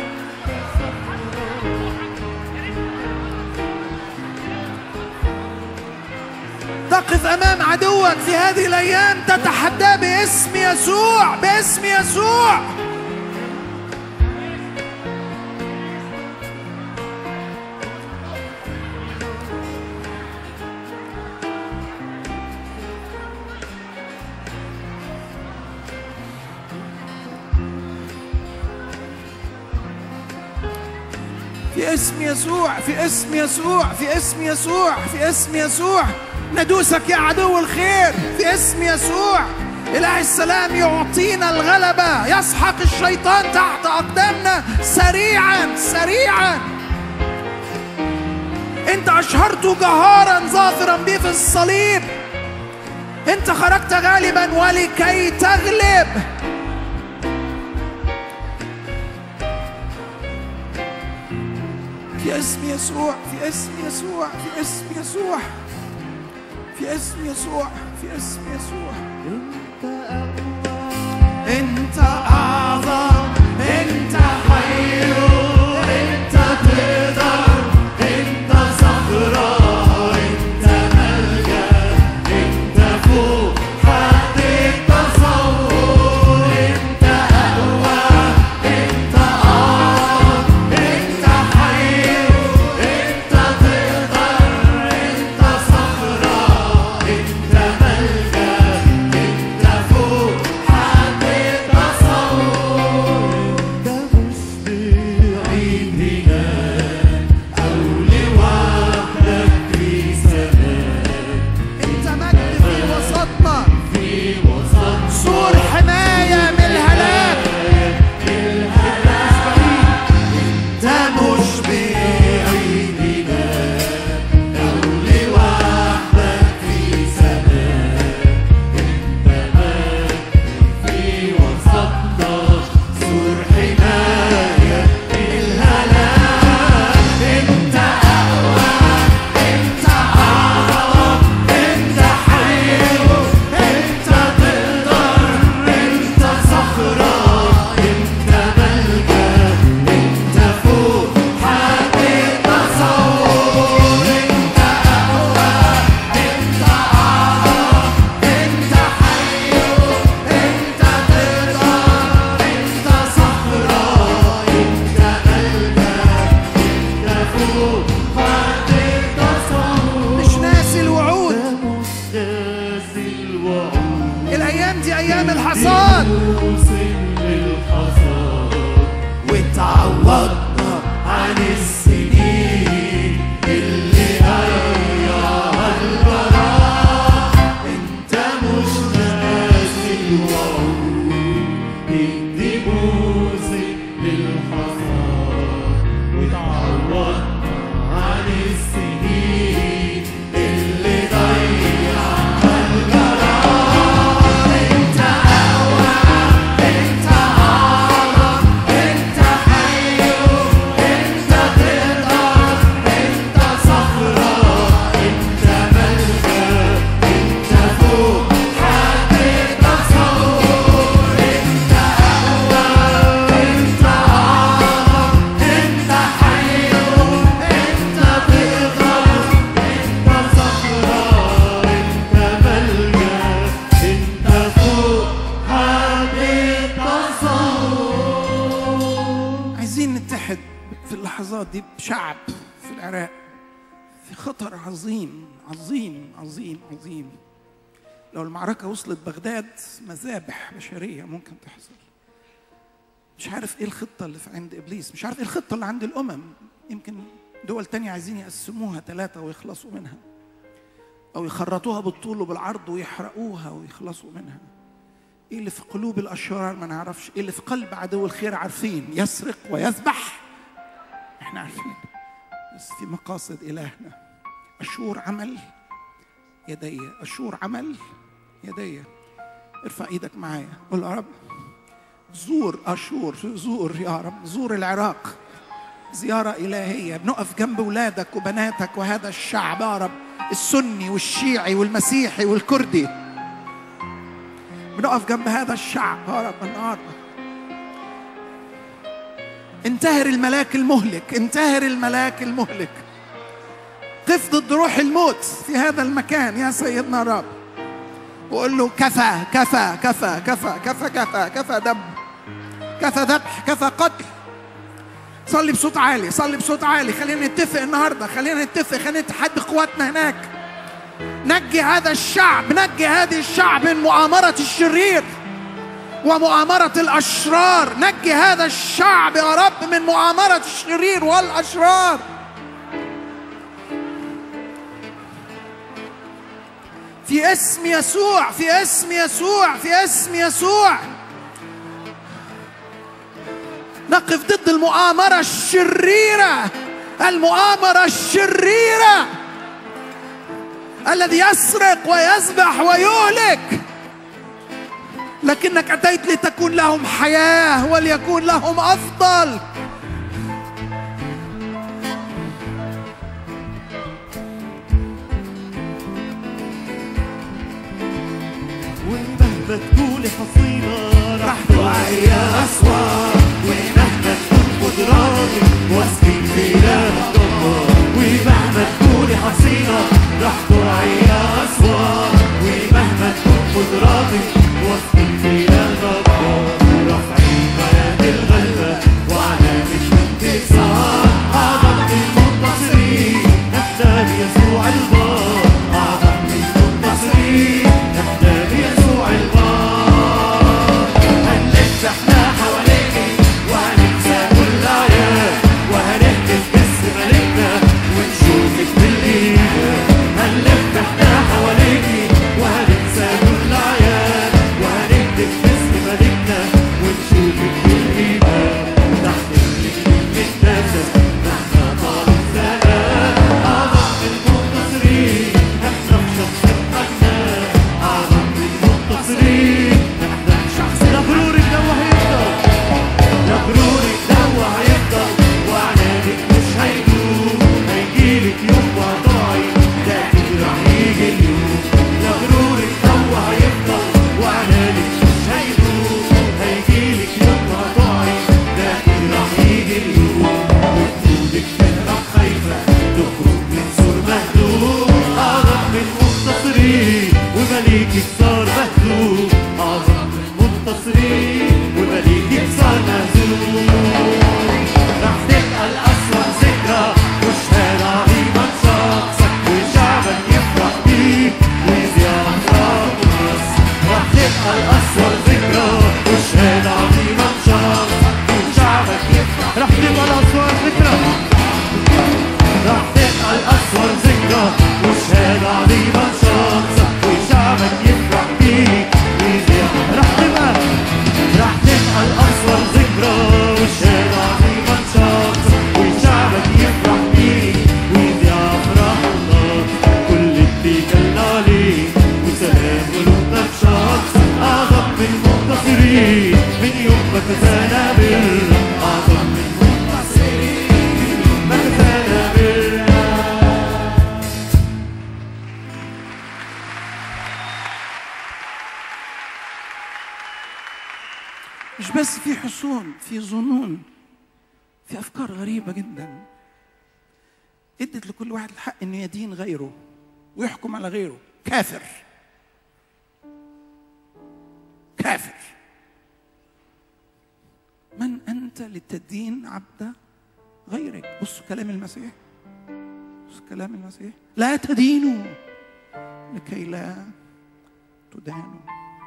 تقف أمام عدوك في هذه الأيام تتحدى باسم يسوع باسم يسوع في اسم يسوع في اسم يسوع في اسم يسوع في اسم يسوع ندوسك يا عدو الخير في اسم يسوع إله السلام يعطينا الغلبة يسحق الشيطان تحت أقدامنا سريعا سريعا أنت أشهرت جهارا ظافرا به في الصليب أنت خرجت غالبا ولكي تغلب في اسم يسوع في اسم يسوع في اسم يسوع في اسم يسوع في اسم يسوع انت اعظم انت حي انت تقدر انت صخرة انت ملجأ انت فوق حد التصور انت اقوى انت اعظم انت حي انت تقدر انت صخرة انت ملجأ انت فوق حد التصور في اللحظات دي بشعب في العراق في خطر عظيم عظيم عظيم عظيم لو المعركة وصلت بغداد مذابح بشرية ممكن تحصل مش عارف ايه الخطة اللي في عند ابليس مش عارف ايه الخطة اللي عند الامم يمكن دول تانية عايزين يقسموها ثلاثة ويخلصوا منها او يخرطوها بالطول وبالعرض ويحرقوها ويخلصوا منها ايه اللي في قلوب الاشرار ما نعرفش ايه اللي في قلب عدو الخير عارفين يسرق ويذبح احنا عارفين بس في مقاصد الهنا اشور عمل يدي اشور عمل يدي ارفع ايدك معايا قول يا رب زور اشور زور يا رب زور العراق زيارة إلهية بنقف جنب ولادك وبناتك وهذا الشعب يا رب السني والشيعي والمسيحي والكردي بنقف جنب هذا الشعب يا رب النهارده انتهر الملاك المهلك انتهر الملاك المهلك قف ضد روح الموت في هذا المكان يا سيدنا الرب وقول له كفى كفى كفى كفى كفى كفى كفى دم كفى ذبح كفى قتل صلي بصوت عالي صلي بصوت عالي خلينا نتفق النهارده خلينا نتفق خلينا نتحد بقواتنا هناك نجي هذا الشعب نجي هذه الشعب من مؤامرة الشرير ومؤامرة الأشرار نجي هذا الشعب يا رب من مؤامرة الشرير والأشرار في اسم يسوع في اسم يسوع في اسم يسوع نقف ضد المؤامرة الشريرة المؤامرة الشريرة الذي يسرق ويذبح ويهلك لكنك أتيت لتكون لهم حياة وليكون لهم أفضل ومهما تكون حصينة رح توعي أسوار ومهما تكون قدراتي واثقين في إله الجبار ومهما تكون حصينة رح توعي أسوار ومهما تكون قدراتي واثقين في إله الجبار رافعين بيان الغلبة وعلامة الانتصار أعظم المنتصرين نحن بيسوع البار أعظم المنتصرين نحن بيسوع البار هنلف احنا حواليكي وهننسى كل عيال وهنهتف باسم ملكنا ونشوفك بالايمان هنلف احنا حواليكي وهننسى كل عيال وهنهتف باسم ملكنا ونشوفك بالايمان تحت رجلك نتناسب مهما طال الزمان اعظم المنتصرين احنا بشخصيتنا اعظم المنتصرين احنا بشخصيتنا غرورك ده هيفضل لا غرورك ده هيفضل واعلانك مش هيدوم هيجيلك يوم وهتقعي لكن راح يجي اليوم لا غرورك ده هيفضل واعلانك مش هيدوم هيجيلك يوم وهتقعي لكن راح يجي اليوم وجنودك تهرب خايفة تخرج من سور مهدوم أعظم من منتصرين ومليكك صار مهزوم أعظم من منتصرين ومليكك صار مهزوم رح تبقى الأسوأ ذكرى وشهادة عظيمة شخصك وشعبك يفرح بيك ويذيع أفراح مصر رح تبقى الأسوأ ذكرى وشهادة عظيمة شخصك وشعبك يفرح رح تبقى الأسوأ ذكرى راح تبقى الأسوأ ذكرى وشهادة عظيمة شخصك وشعبك يفرح بيك ويذيع راح تبقى راح تبقى الأسوأ ذكرى وشهادة عظيمة شخصك وشعبك يفرح بيك ويذيع أفراح الله كل اللي كان عليه وسلام قلوبنا بشخصك أعظم من المنتصرين من يوم ما كفانا بر أعظم من المنتصرين ما كفانا بر مش بس في حصون في ظنون في افكار غريبه جدا ادت لكل واحد الحق انه يدين غيره ويحكم على غيره كافر كافر من انت لتدين عبد غيرك غيرك بصوا كلام المسيح بصوا كلام المسيح لا تدينوا لكي لا تدانوا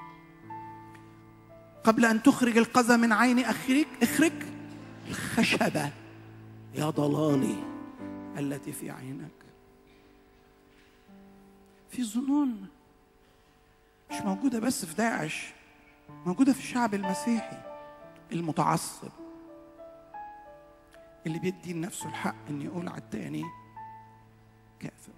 قبل أن تخرج القذى من عين أخيك اخرج الخشبة يا ضلالي التي في عينك في ظنون مش موجودة بس في داعش موجودة في الشعب المسيحي المتعصب اللي بيدي لنفسه الحق ان يقول على التاني كافر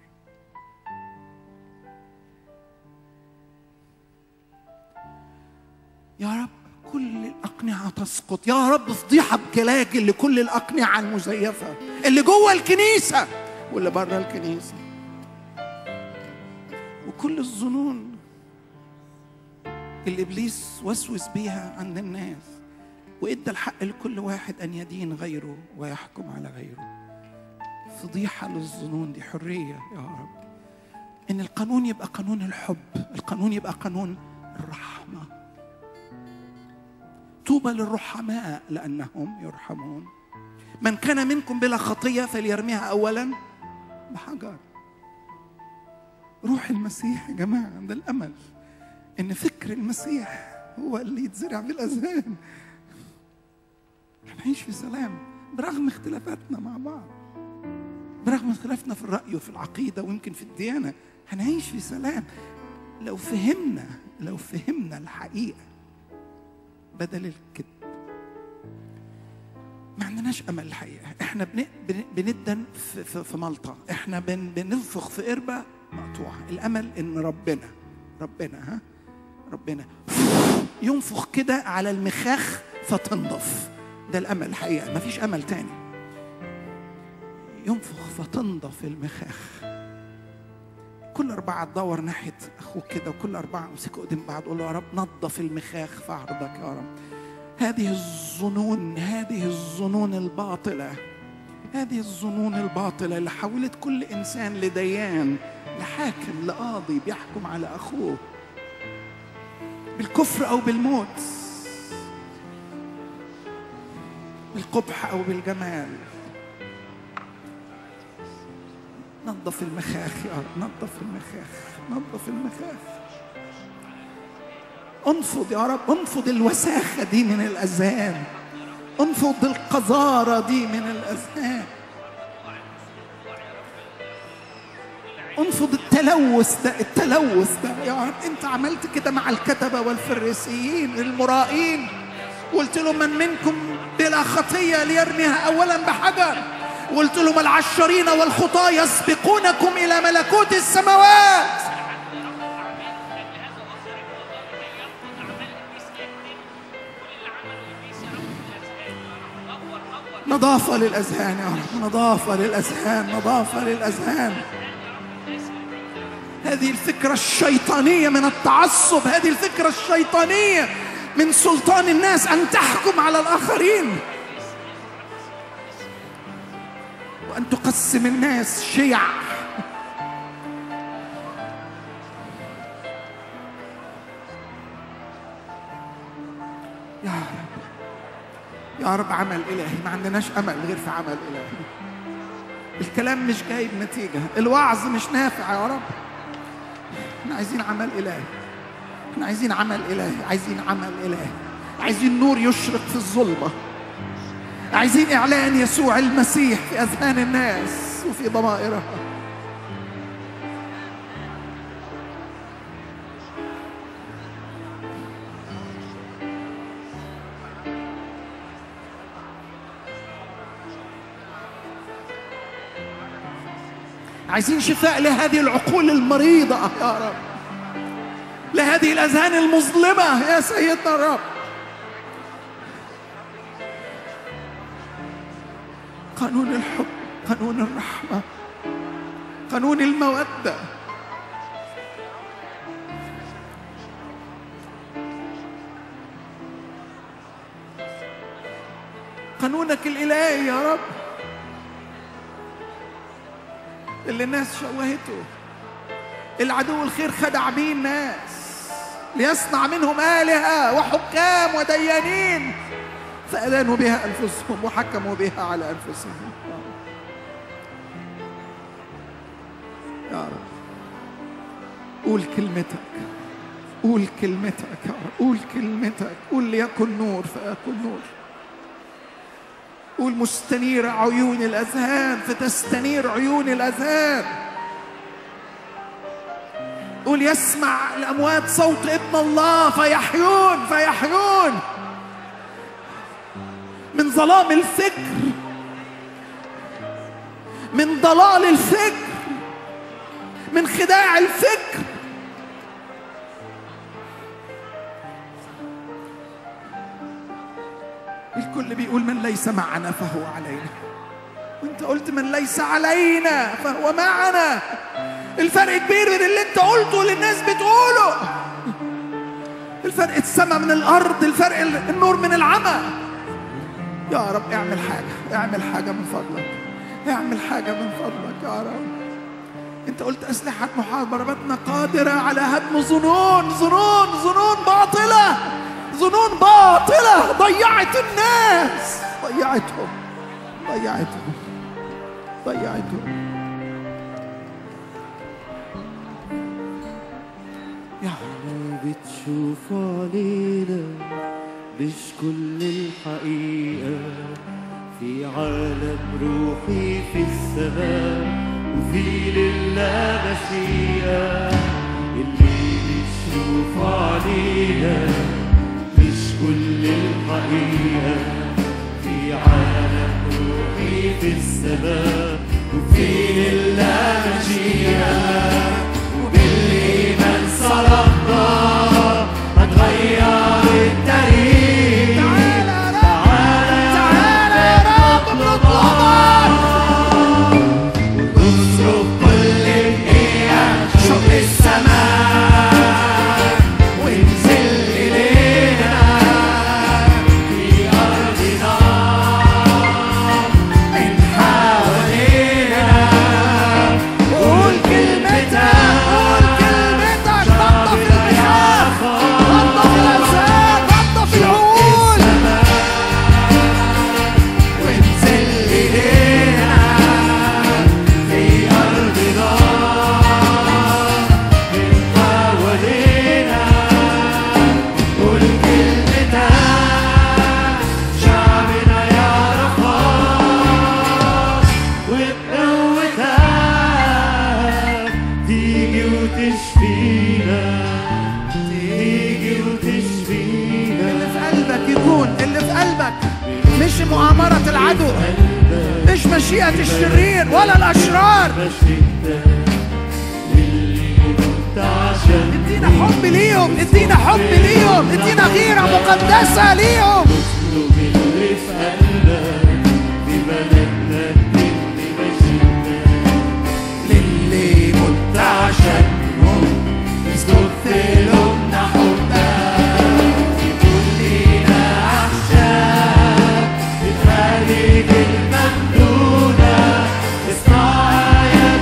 يا رب كل الأقنعة تسقط يا رب فضيحة بجلاجل لكل الأقنعة المزيفة اللي جوه الكنيسة واللي بره الكنيسة وكل الظنون اللي إبليس وسوس بيها عند الناس وإدى الحق لكل واحد أن يدين غيره ويحكم على غيره فضيحة للظنون دي حرية يا رب إن القانون يبقى قانون الحب القانون يبقى قانون الرحمة طوبى للرحماء لأنهم يرحمون من كان منكم بلا خطية فليرميها أولا بحجر روح المسيح يا جماعة ده الأمل إن فكر المسيح هو اللي يتزرع في الأذهان هنعيش في سلام برغم اختلافاتنا مع بعض برغم اختلافنا في الرأي وفي العقيدة ويمكن في الديانة هنعيش في سلام لو فهمنا لو فهمنا الحقيقة بدل الكذب ما عندناش امل الحقيقه احنا بن... بن... بندن في, في, في ملطه احنا بن... بننفخ في قربه مقطوعه الامل ان ربنا ربنا ها ربنا ينفخ كده على المخاخ فتنضف ده الامل الحقيقه ما فيش امل تاني ينفخ فتنضف المخاخ كل أربعة تدور ناحية أخوك كده وكل أربعة امسكوا إيدين بعض قول له يا رب نظف المخاخ في عرضك يا رب هذه الظنون هذه الظنون الباطلة هذه الظنون الباطلة اللي حولت كل إنسان لديان لحاكم لقاضي بيحكم على أخوه بالكفر أو بالموت بالقبح أو بالجمال نظف المخاخ يا رب نظف المخاخ نظف المخاخ انفض يا رب انفض الوساخة دي من الأذهان انفض القذارة دي من الأذهان انفض التلوث ده التلوث ده يا رب انت عملت كده مع الكتبة والفريسيين المرائين قلت لهم من منكم بلا خطية ليرميها أولا بحجر قلت لهم العشرين والخطاة يسبقونكم إلى ملكوت السماوات نظافة للأذهان يا رب نظافة للأذهان نظافة للأذهان هذه الفكرة الشيطانية من التعصب هذه الفكرة الشيطانية من سلطان الناس أن تحكم على الآخرين وأن تقسم الناس شيع يا رب يا رب عمل إلهي ما عندناش أمل غير في عمل إلهي الكلام مش جايب نتيجة الوعظ مش نافع يا رب احنا عايزين عمل إلهي احنا عايزين عمل إلهي عايزين عمل إلهي عايزين نور يشرق في الظلمة عايزين إعلان يسوع المسيح في أذهان الناس وفي ضمائرها عايزين شفاء لهذه العقول المريضة يا رب لهذه الأذهان المظلمة يا سيدنا الرب قانون الحب قانون الرحمة قانون المودة قانونك الإلهي يا رب اللي الناس شوهته العدو الخير خدع بيه الناس ليصنع منهم آلهة وحكام وديانين فأدانوا بها أنفسهم وحكموا بها على أنفسهم يا رب قول كلمتك قول كلمتك يا رب قول كلمتك قول ليكن نور فيكن نور قول مستنير عيون الأذهان فتستنير عيون الأذهان قول يسمع الأموات صوت ابن الله فيحيون فيحيون من ظلام الفكر من ضلال الفكر من خداع الفكر الكل بيقول من ليس معنا فهو علينا وانت قلت من ليس علينا فهو معنا الفرق كبير بين اللي انت قلته واللي الناس بتقوله الفرق السماء من الارض الفرق النور من العمى يا رب اعمل حاجه اعمل حاجه من فضلك اعمل حاجه من فضلك يا رب انت قلت اسلحه محاربتنا قادره على هدم ظنون ظنون ظنون باطله ظنون باطله ضيعت الناس ضيعتهم ضيعتهم ضيعتهم يا رب بتشوف علينا مش كل الحقيقة في عالم روحي في السماء وفي لله مشيئة اللي بتشوف علينا مش كل الحقيقة في عالم روحي في السماء وفي لله مشيئة وبالإيمان صلبنا هتغير التاريخ تعالى يا رب تعالى يا رب بنطلبك ونصرف كل دقيقة شوق السماء وانزل إلينا في أرضنا من حوالينا قول كلمتك قول كلمتك نظف المشاة نظف الأجساد نظف العقول وانزل إلينا في أرضنا من حوالينا قول كلمتك شعبنا يعرفها وبقوتك تيجي وتشفينا تيجي وتشفينا اللي في قلبك يكون اللي في قلبك مش مؤامرة العدو مش مشيئة الشرير ولا الأشرار مشيتك للي كنت عشان ادينا حب ليهم ادينا حب ليهم ادينا غيرة مقدسة ليهم اطلب اللي في قلبك في بلدنا اللي مشيتك للي مت عشانهم اسكت في لبنا حبك في كلنا احشاء بتخليك الممدودة اصنع آيات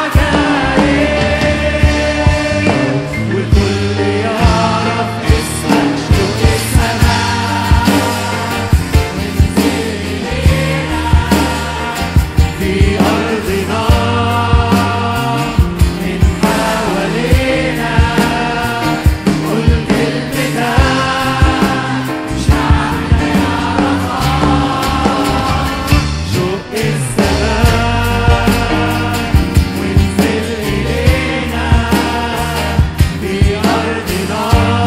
وعجائب والكل يعرف اسمك شوق السماء في أرضنا من حوالينا قل كلمتك شعبنا يعرفها شق السماء وانزل إلينا في أرضنا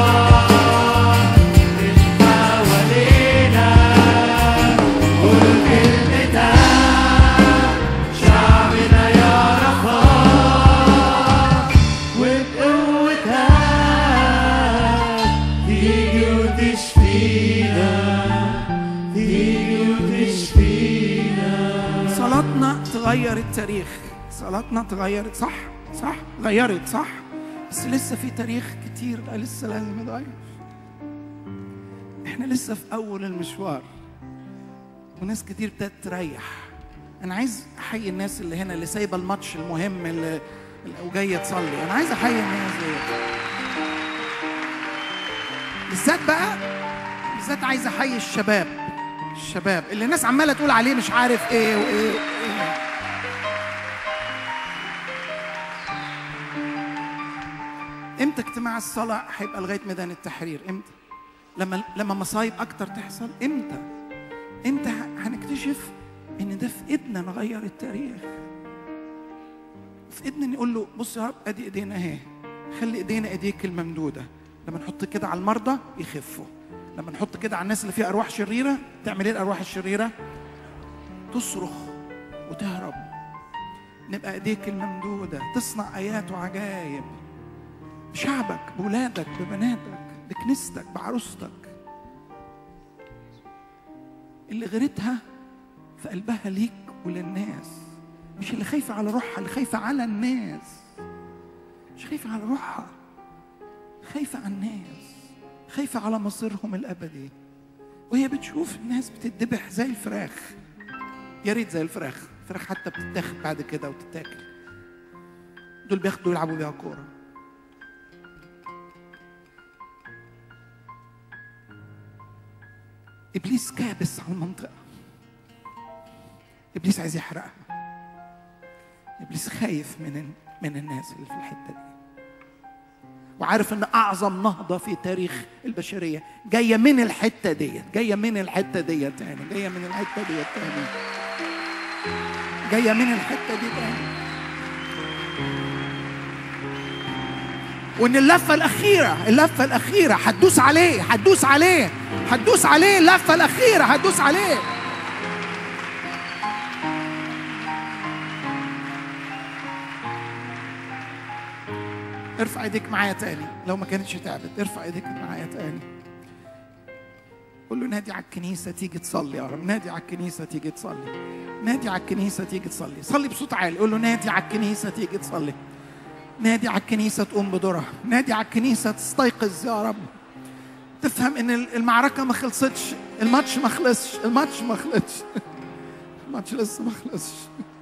من حوالينا قل كلمتك شعبنا يعرفها وبقوتك تيجي وتشفينا تيجي وتشفينا صلاتنا تغير التاريخ صلاتنا تغيرت صح صح غيرت صح بس لسه في تاريخ كتير لسه لازم يتغير احنا لسه في اول المشوار وناس كتير ابتدت تريح انا عايز احيي الناس اللي هنا اللي سايبه الماتش المهم اللي اللي- وجايه تصلي انا عايز احيي الناس دي بالذات بقى بالذات عايز احيي الشباب الشباب اللي الناس عماله تقول عليه مش عارف ايه وايه, وإيه. امتى اجتماع الصلاه هيبقى لغايه ميدان التحرير امتى لما لما مصايب اكتر تحصل امتى امتى ه- هنكتشف ان ده في ايدنا نغير التاريخ في ايدنا نقول له بص يا رب ادي ايدينا اهي خلي ايدينا ايديك الممدوده لما نحط كده على المرضى يخفوا لما نحط كده على الناس اللي فيها ارواح شريره تعمل ايه الارواح الشريره تصرخ وتهرب نبقى ايديك الممدوده تصنع ايات وعجائب بشعبك بولادك ببناتك بكنيستك بعروستك اللي غيرتها في قلبها ليك وللناس مش اللي خايفة على روحها اللي خايفة على الناس مش خايفة على روحها خايفة على الناس خايفة على مصيرهم الأبدي وهي بتشوف الناس بتتذبح زي الفراخ يا ريت زي الفراخ الفراخ حتى بتتاخد بعد كده وتتاكل دول بياخدوا يلعبوا بيها كوره ابليس كابس على المنطقه ابليس عايز يحرقها ابليس خايف من من الناس اللي في الحته دي وعارف ان اعظم نهضه في تاريخ البشريه جايه من الحته ديت جايه من الحته ديت تاني جايه من الحته ديت تاني جايه من الحته دي تاني وان اللفه الاخيره اللفه الاخيره هتدوس عليه هتدوس عليه هتدوس عليه اللفه الاخيره هتدوس عليه ارفع ايديك معايا تاني لو ما كانتش تعبت ارفع ايديك معايا تاني قول له نادي على الكنيسه تيجي تصلي يا رب نادي على الكنيسه تيجي تصلي نادي على الكنيسه تيجي تصلي صلي بصوت عالي قول له نادي على الكنيسه تيجي تصلي نادي على الكنيسه تقوم بدورها نادي على الكنيسه تستيقظ يا رب تفهم ان المعركه ما خلصتش الماتش ما خلصش الماتش ما خلصش الماتش لسه ما خلصش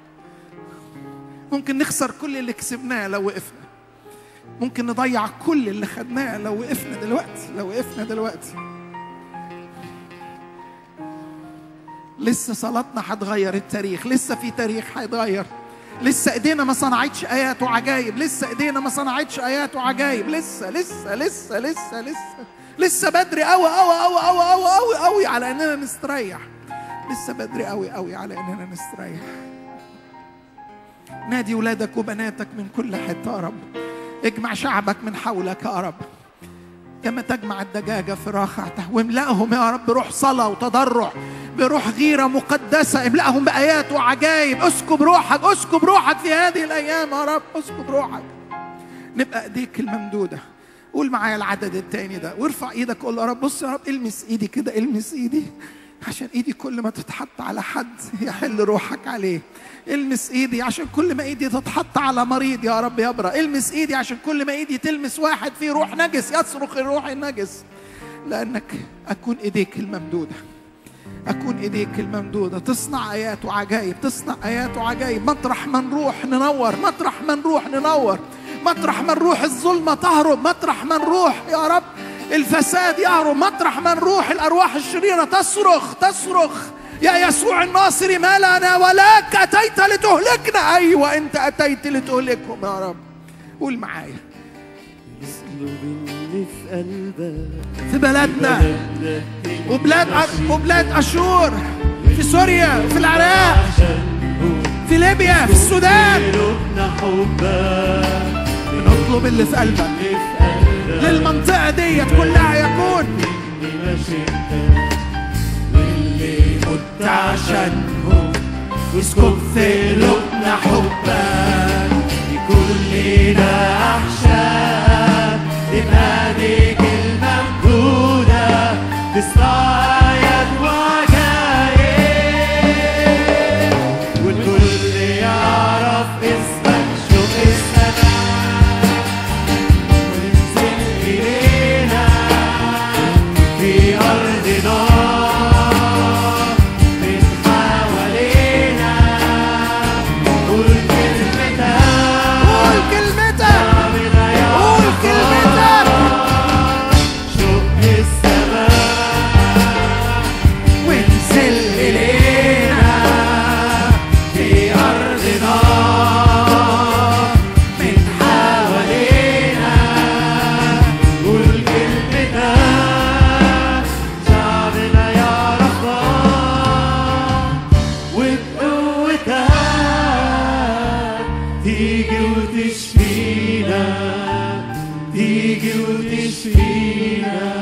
ممكن نخسر كل اللي كسبناه لو وقفنا ممكن نضيع كل اللي خدناه لو وقفنا دلوقتي لو وقفنا دلوقتي لسه صلاتنا هتغير التاريخ لسه في تاريخ هيتغير لسه ايدينا ما صنعتش ايات وعجائب لسه ايدينا ما صنعتش ايات وعجائب لسه لسه لسه لسه لسه لسه بدري قوي قوي قوي قوي قوي قوي قوي على اننا نستريح لسه بدري قوي قوي على اننا نستريح نادي ولادك وبناتك من كل حته يا رب اجمع شعبك من حولك يا رب كما تجمع الدجاجة في راحته واملأهم يا رب بروح صلاة وتضرع بروح غيرة مقدسة املأهم بآيات وعجائب اسكب روحك اسكب روحك في هذه الأيام يا رب اسكب روحك نبقى ايديك الممدودة قول معايا العدد التاني ده وارفع ايدك قول يا رب بص يا رب المس ايدي كده المس ايدي عشان ايدي كل ما تتحط على حد يحل روحك عليه المس ايدي عشان كل ما ايدي تتحط على مريض يا رب يبرأ المس ايدي عشان كل ما ايدي تلمس واحد فيه روح نجس يصرخ الروح النجس لانك اكون ايديك الممدوده اكون ايديك الممدوده تصنع ايات وعجائب تصنع ايات وعجائب مطرح ما نروح ننور مطرح ما نروح ننور مطرح ما نروح الظلمه تهرب مطرح ما نروح يا رب الفساد يهرب مطرح ما نروح الارواح الشريره تصرخ تصرخ يا يسوع الناصري ما لنا ولك اتيت لتهلكنا ايوه انت اتيت لتهلكهم يا رب قول معايا اسلب اللي في قلبك في بلدنا وبلاد وبلاد اشور في سوريا في العراق في ليبيا في السودان قلوبنا حبك نطلب اللي في قلبك اللي في قلبك للمنطقه ديت كلها يكون اللي مشيتك واللي مت عشانهم واسكب في قلوبنا حبك يكون لينا احشاء تبقى ايديك الممدودة تصنع آيات وعجائب والكل يعرف اسمك شوف السماء وانزل إلينا في أرضنا من حوالينا قول كلمتك قول كلمتك تيجي وتشفينا تيجي وتشفينا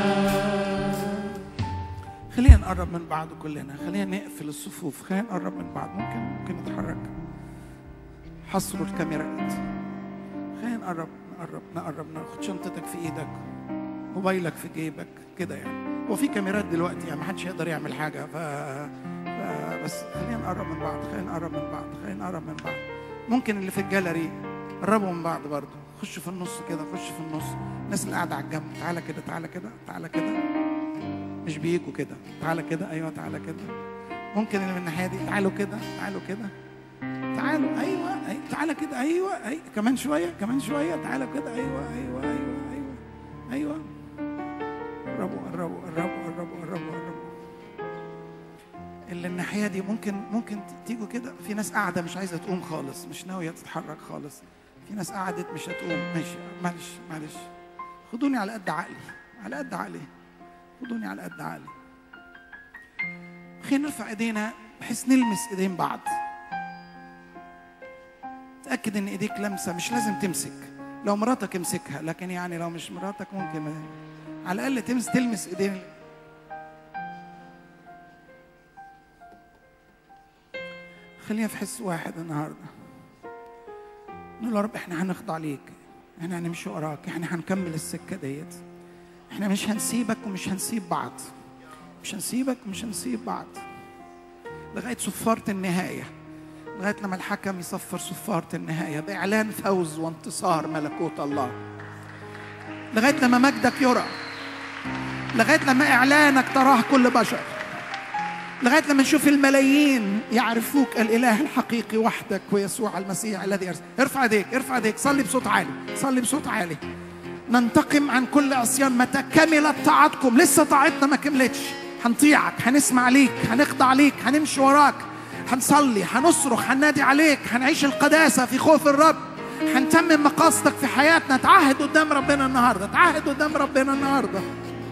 خلينا نقرب من بعض كلنا خلينا نقفل الصفوف خلينا نقرب من بعض ممكن ممكن نتحرك حصروا الكاميرات خلينا نقرب نقرب نقرب ناخد شنطتك في ايدك موبايلك في جيبك كده يعني هو في كاميرات دلوقتي يعني محدش يقدر يعمل حاجه ف... ف... بس خلينا نقرب من بعض خلينا نقرب من بعض خلينا نقرب من بعض ممكن اللي في الجاليري قربوا من بعض برضه خشوا في النص كده خشوا في النص الناس اللي قاعده على الجنب تعالى كده تعالى كده تعالى كده مش بيجوا كده تعالى كده ايوه تعالى كده ممكن اللي من الناحيه دي تعالوا كده تعالوا كده تعالوا ايوه أيوة. تعالى كده ايوه ايوه كمان شويه كمان شويه تعالى كده ايوه ايوه ايوه ايوه ايوه قربوا قربوا قربوا قربوا قربوا قربوا اللي الناحيه دي ممكن ممكن تيجوا كده في ناس قاعده مش عايزه تقوم خالص مش ناويه تتحرك خالص في ناس قعدت مش هتقوم ماشي معلش معلش خدوني على قد عقلي على قد عقلي خدوني على قد عقلي خلينا نرفع ايدينا بحيث نلمس ايدين بعض تأكد ان ايديك لمسة مش لازم تمسك لو مراتك امسكها لكن يعني لو مش مراتك ممكن على الاقل تمس تلمس ايدين خلينا في حس واحد النهارده نقول يا رب احنا هنخضع ليك احنا هنمشي وراك احنا هنكمل السكه ديت احنا مش هنسيبك ومش هنسيب بعض مش هنسيبك ومش هنسيب بعض لغايه صفاره النهايه لغايه لما الحكم يصفر صفاره النهايه باعلان فوز وانتصار ملكوت الله لغايه لما مجدك يرى لغايه لما اعلانك تراه كل بشر لغايه لما نشوف الملايين يعرفوك الاله الحقيقي وحدك ويسوع المسيح الذي ارسل ارفع ايديك ارفع ايديك صلي بصوت عالي صلي بصوت عالي ننتقم عن كل عصيان متى كملت طاعتكم لسه طاعتنا ما كملتش هنطيعك هنسمع ليك هنخضع ليك هنمشي وراك هنصلي هنصرخ هننادي عليك هنعيش القداسة في خوف الرب هنتمم مقاصدك في حياتنا تعهد قدام ربنا النهارده تعهد قدام ربنا النهارده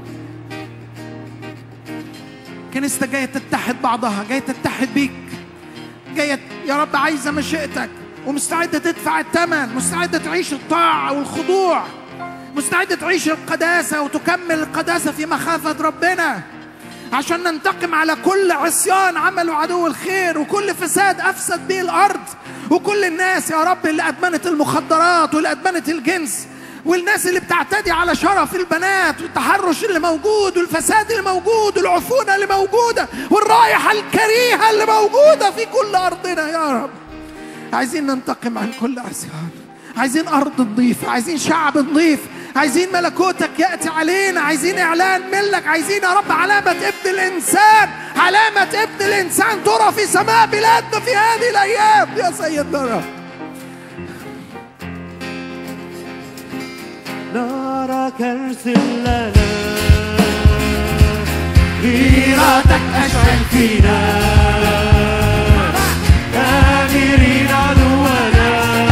كنيستك جايه تتحد بعضها جايه تتحد بيك جايه يا رب عايزه مشيئتك ومستعده تدفع الثمن مستعده تعيش الطاعه والخضوع مستعده تعيش القداسه وتكمل القداسه في مخافه ربنا عشان ننتقم على كل عصيان عمله عدو الخير وكل فساد افسد به الارض وكل الناس يا رب اللي ادمنت المخدرات واللي ادمنت الجنس والناس اللي بتعتدي على شرف البنات والتحرش اللي موجود والفساد اللي موجود والعفونه اللي موجوده والرائحه الكريهه اللي موجوده في كل ارضنا يا رب عايزين ننتقم عن كل عصيان عايزين ارض نظيفه عايزين شعب نظيف عايزين ملكوتك ياتي علينا عايزين اعلان منك عايزين يا رب علامه ابن الانسان علامه ابن الانسان ترى في سماء بلادنا في هذه الايام يا سيدنا رب نارك ارسل لنا غيرتك اشعل فينا آمرين عدونا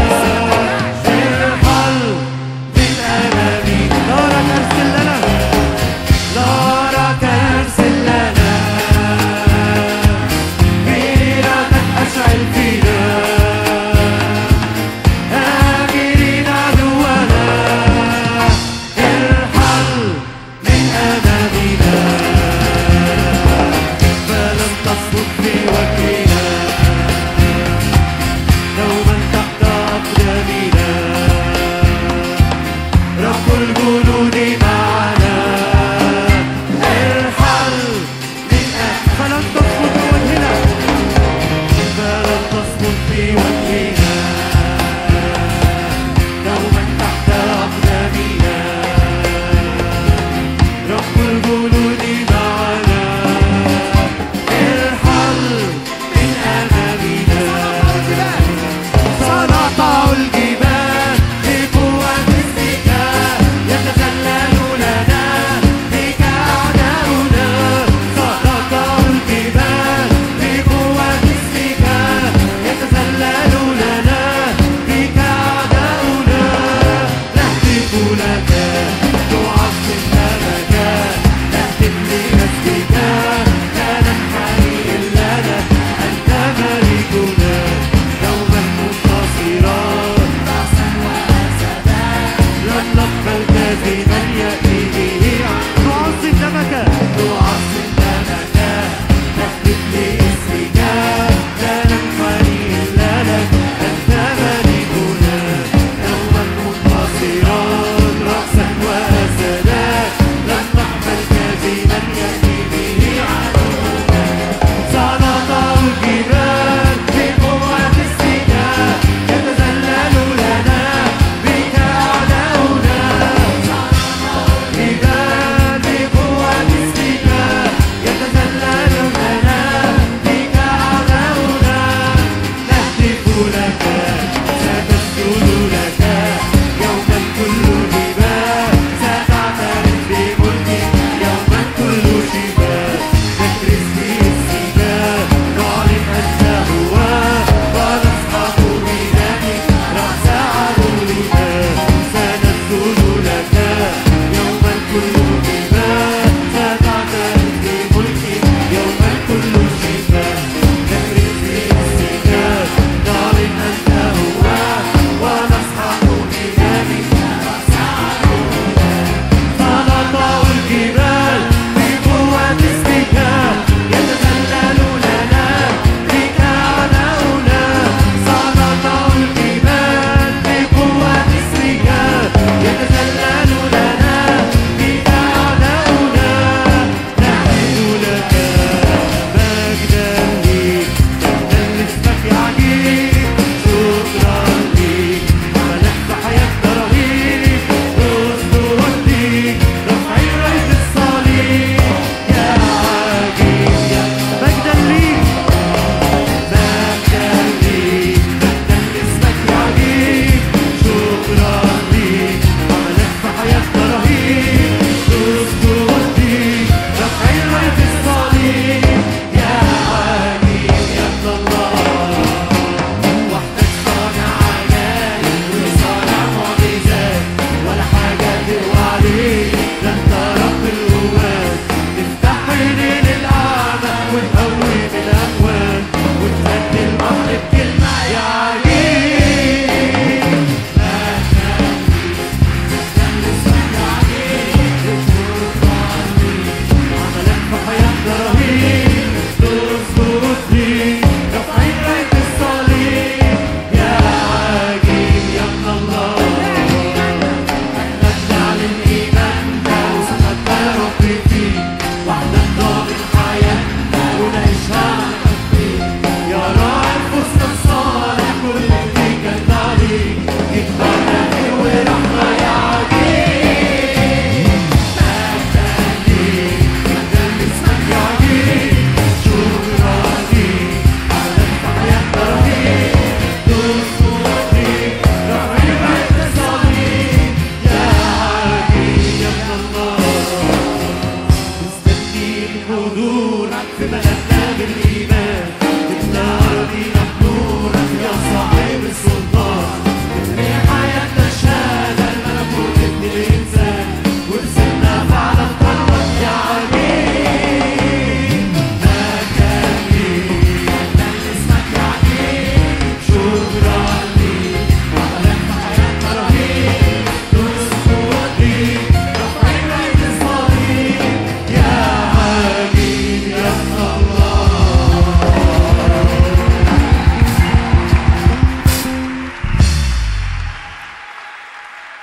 ارحل من أمامي نارك ارسل لنا نارك ارسل لنا غيرتك اشعل فينا آمرين عدونا ارحل من أمامنا فلم تصمت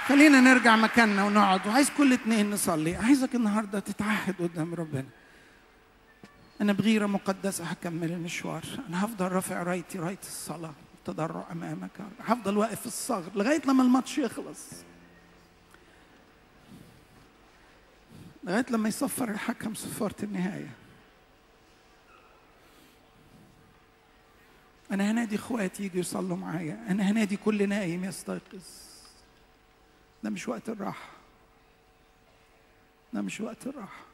خلينا نرجع مكاننا ونقعد وعايز كل اتنين نصلي عايزك النهارده تتعهد قدام ربنا انا بغيره مقدسه هكمل المشوار انا هفضل رافع رايتي رايه الصلاه التضرع امامك يا رب هفضل واقف في الصغر لغايه لما الماتش يخلص لغايه لما يصفر الحكم صفاره النهايه انا هنادي اخواتي يجوا يصلوا معايا انا هنادي كل نايم يستيقظ ده مش وقت الراحه ده مش وقت الراحه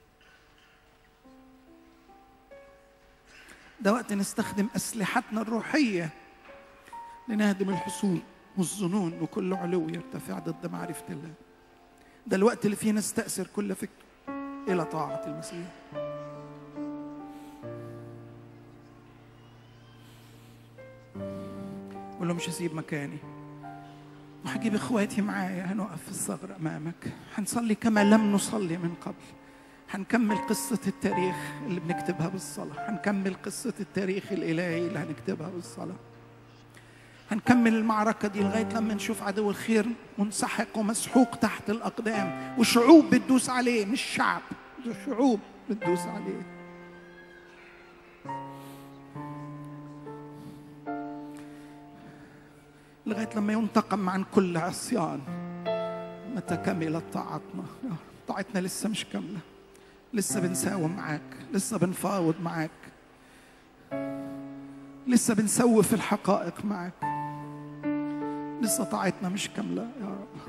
ده وقت نستخدم اسلحتنا الروحيه لنهدم الحصول والظنون وكل علو يرتفع ضد معرفه الله ده الوقت اللي فيه نستأثر كل فكر إلى طاعة المسيح قول له مش هسيب مكاني وهجيب اخواتي معايا هنقف في الثغر امامك هنصلي كما لم نصلي من قبل هنكمل قصة التاريخ اللي بنكتبها بالصلاة هنكمل قصة التاريخ الإلهي اللي هنكتبها بالصلاة هنكمل المعركة دي لغاية لما نشوف عدو الخير منسحق ومسحوق تحت الأقدام وشعوب بتدوس عليه مش شعب ده شعوب بتدوس عليه لغاية لما ينتقم عن كل عصيان متى كملت طاعتنا يا رب، طاعتنا لسه مش كاملة لسه بنساوم معاك لسه بنفاوض معاك لسه بنسوف الحقائق معاك لسه طاعتنا مش كاملة يا رب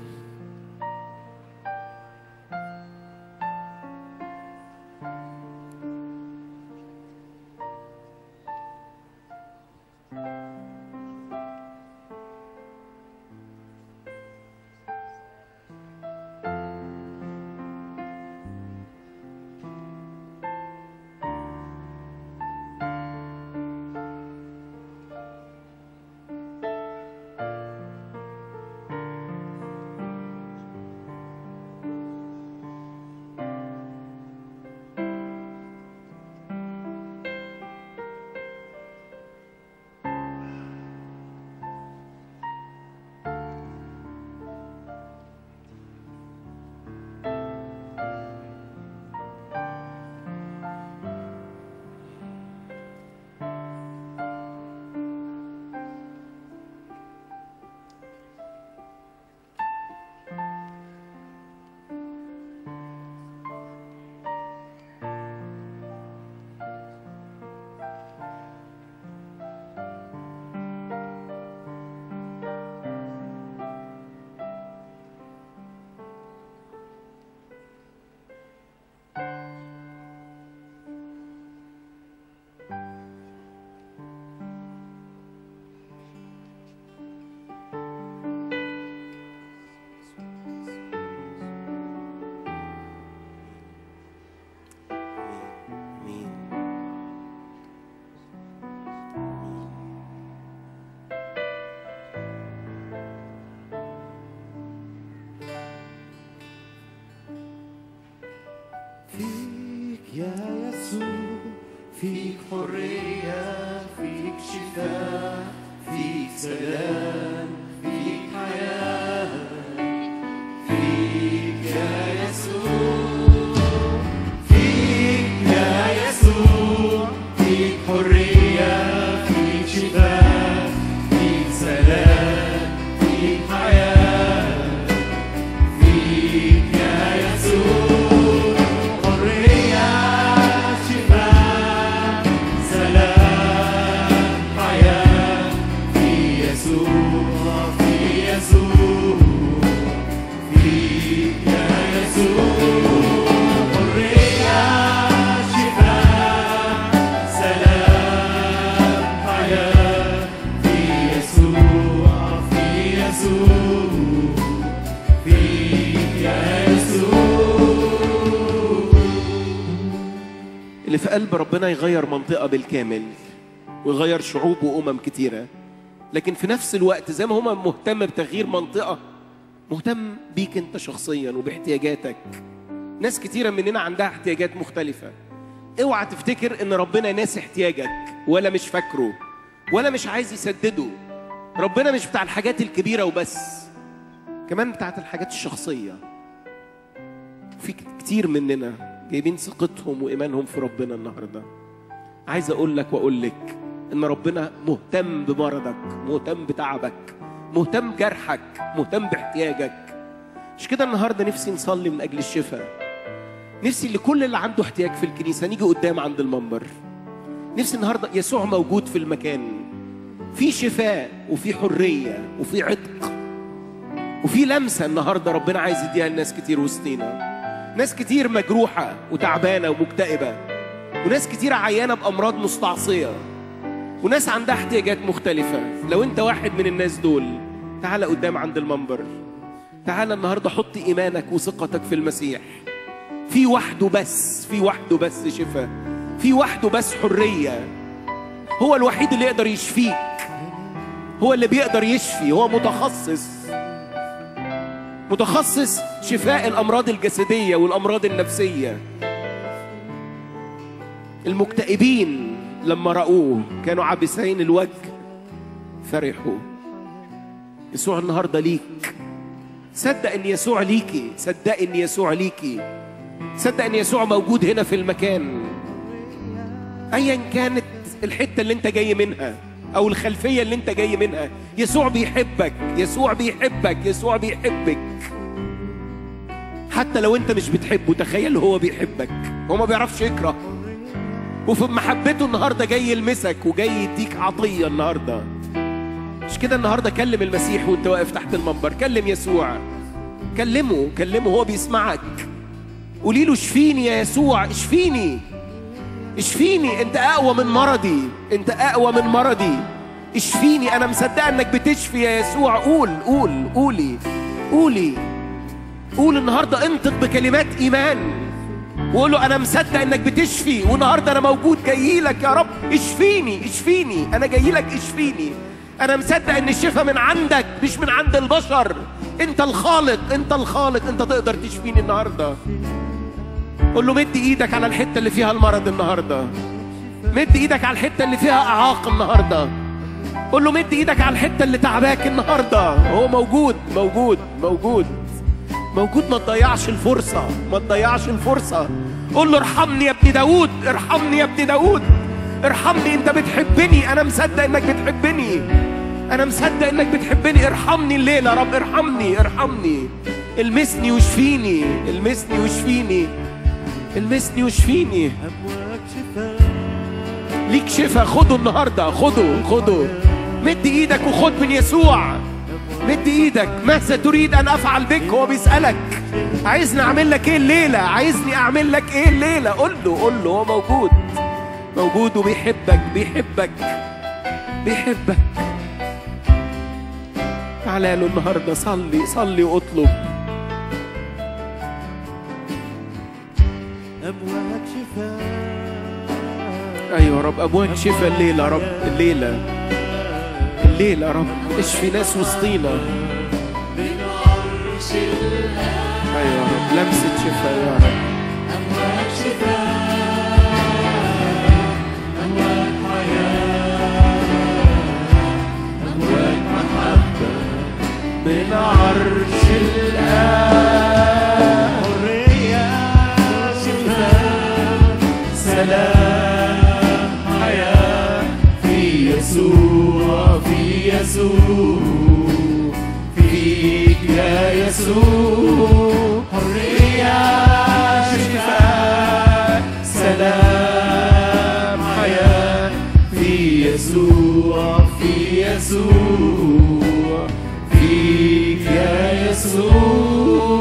فيك يا يسوع فيك حرية فيك شفاء فيك سلام فيك حياة فيك يا يسوع فيك يا يسوع فيك حرية فيك شفاء فيك سلام فيك حياة فيك يا يسوع حرية شفاء سلام حياة في يسوع في يسوع فيك يا يسوع حرية شفاء سلام حياة في يسوع في يسوع فيك يا يسوع اللي في قلب ربنا يغير منطقة بالكامل ويغير شعوب وأمم كتيرة لكن في نفس الوقت زي ما هو مهتم بتغيير منطقة مهتم بيك انت شخصيا وباحتياجاتك ناس كتيرة مننا عندها احتياجات مختلفة اوعى تفتكر ان ربنا ناسي احتياجك ولا مش فاكره ولا مش عايز يسدده ربنا مش بتاع الحاجات الكبيرة وبس كمان بتاعت الحاجات الشخصيه في كتير مننا جايبين ثقتهم وايمانهم في ربنا النهارده عايز اقول لك واقول لك ان ربنا مهتم بمرضك مهتم بتعبك مهتم بجرحك مهتم باحتياجك مش كده النهارده نفسي نصلي من اجل الشفاء نفسي لكل اللي عنده احتياج في الكنيسه نيجي قدام عند المنبر نفسي النهارده يسوع موجود في المكان في شفاء وفي حريه وفي عتق وفي لمسه النهارده ربنا عايز يديها لناس كتير وسطينا ناس كتير مجروحه وتعبانه ومكتئبه وناس كتير عيانه بامراض مستعصيه وناس عندها احتياجات مختلفه لو انت واحد من الناس دول تعال قدام عند المنبر تعال النهارده حط ايمانك وثقتك في المسيح في وحده بس في وحده بس شفاء في وحده بس حريه هو الوحيد اللي يقدر يشفيك هو اللي بيقدر يشفي هو متخصص متخصص شفاء الامراض الجسديه والامراض النفسيه المكتئبين لما راوه كانوا عابسين الوجه فرحوا يسوع النهارده ليك صدق ان يسوع ليكي صدق ان يسوع ليكي صدق ان يسوع موجود هنا في المكان ايا كانت الحته اللي انت جاي منها او الخلفيه اللي انت جاي منها يسوع بيحبك يسوع بيحبك يسوع بيحبك حتى لو انت مش بتحبه تخيل هو بيحبك هو ما بيعرفش يكره وفي محبته النهارده جاي يلمسك وجاي يديك عطيه النهارده مش كده النهارده كلم المسيح وانت واقف تحت المنبر كلم يسوع كلمه كلمه هو بيسمعك قولي له اشفيني يا يسوع اشفيني اشفيني انت اقوى من مرضي انت اقوى من مرضي اشفيني انا مصدقه انك بتشفي يا يسوع قول قول قولي قولي قول النهارده انطق بكلمات ايمان وقول له انا مصدق انك بتشفي والنهارده انا موجود جاي لك يا رب اشفيني اشفيني انا جاي لك اشفيني انا مصدق ان الشفاء من عندك مش من عند البشر انت الخالق انت الخالق انت تقدر تشفيني النهارده قول له مد ايدك على الحته اللي فيها المرض النهارده مد ايدك على الحته اللي فيها اعاق النهارده قول له مد ايدك على الحته اللي تعباك النهارده هو موجود موجود موجود موجود ما تضيعش الفرصه ما تضيعش الفرصه قول له ارحمني يا ابن داوود ارحمني يا ابن داوود ارحمني انت بتحبني انا مصدق انك بتحبني انا مصدق انك بتحبني ارحمني الليله يا رب ارحمني ارحمني المسني واشفيني المسني واشفيني المسني واشفيني أبواب شفاء ليك شفاء خده النهارده خده خده مد ايدك وخد من يسوع مد ايدك ماذا تريد ان افعل بك هو بيسالك عايزني اعمل لك ايه الليله عايزني اعمل لك ايه الليله قول له قول له هو موجود موجود وبيحبك بيحبك بيحبك تعالى له النهارده صلي صلي واطلب أبواب شفاء ايوه يا رب ابواب شفاء الليله يا رب الليله الليله يا رب اشفي ناس وسطينا ايوه يا رب لمسه شفاء يا رب من عرش الآب حرية شفاء سلام حياة في يسوع في يسوع فيك يا يسوع حرية شفاء سلام حياة في يسوع في يسوع فيك يا يسوع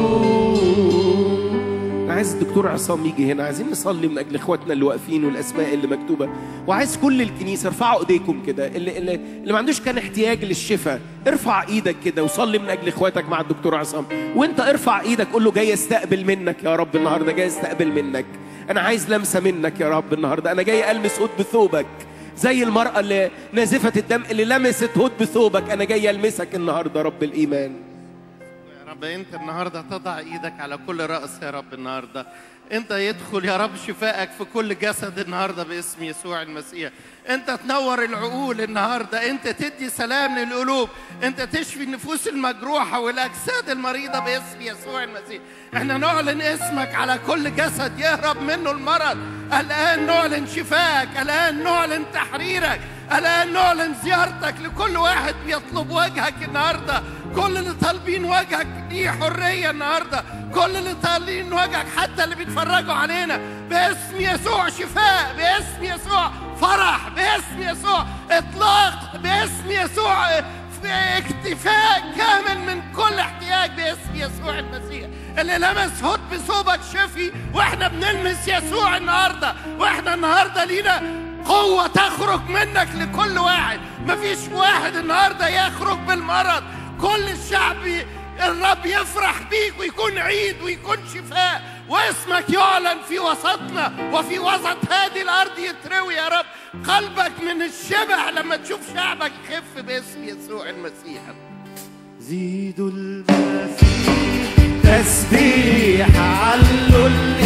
انا عايز الدكتور عصام يجي هنا عايزين نصلي من اجل اخواتنا اللي واقفين والاسماء اللي مكتوبه وعايز كل الكنيسه ارفعوا ايديكم كده اللي, اللي, اللي ما عندوش كان احتياج للشفاء ارفع ايدك كده وصلي من اجل اخواتك مع الدكتور عصام وانت ارفع ايدك قول له جاي استقبل منك يا رب النهارده جاي استقبل منك انا عايز لمسه منك يا رب النهارده انا جاي المس هد بثوبك زي المرأة اللي نازفة الدم اللي لمست هد بثوبك أنا جاي ألمسك النهاردة رب الإيمان رب انت النهارده تضع ايدك على كل راس يا رب النهارده انت يدخل يا رب شفائك في كل جسد النهارده باسم يسوع المسيح انت تنور العقول النهارده انت تدي سلام للقلوب انت تشفي النفوس المجروحه والاجساد المريضه باسم يسوع المسيح احنا نعلن اسمك على كل جسد يهرب منه المرض الان نعلن شفائك الان نعلن تحريرك الان نعلن زيارتك لكل واحد بيطلب وجهك النهارده كل اللي طالبين وجهك ليه حريه النهارده كل اللي طالبين وجهك حتى اللي بيتفرجوا علينا باسم يسوع شفاء باسم يسوع فرح باسم يسوع اطلاق باسم يسوع في اكتفاء كامل من كل احتياج باسم يسوع المسيح اللي لمس هد بثوبك شفي واحنا بنلمس يسوع النهارده واحنا النهارده لينا قوة تخرج منك لكل واحد مفيش واحد النهارده يخرج بالمرض كل الشعب الرب يفرح بيك ويكون عيد ويكون شفاء واسمك يعلن في وسطنا وفي وسط هذه الارض يتروي يا رب قلبك من الشبع لما تشوف شعبك يخف باسم يسوع المسيح زيدوا المسيح تسبيح علوا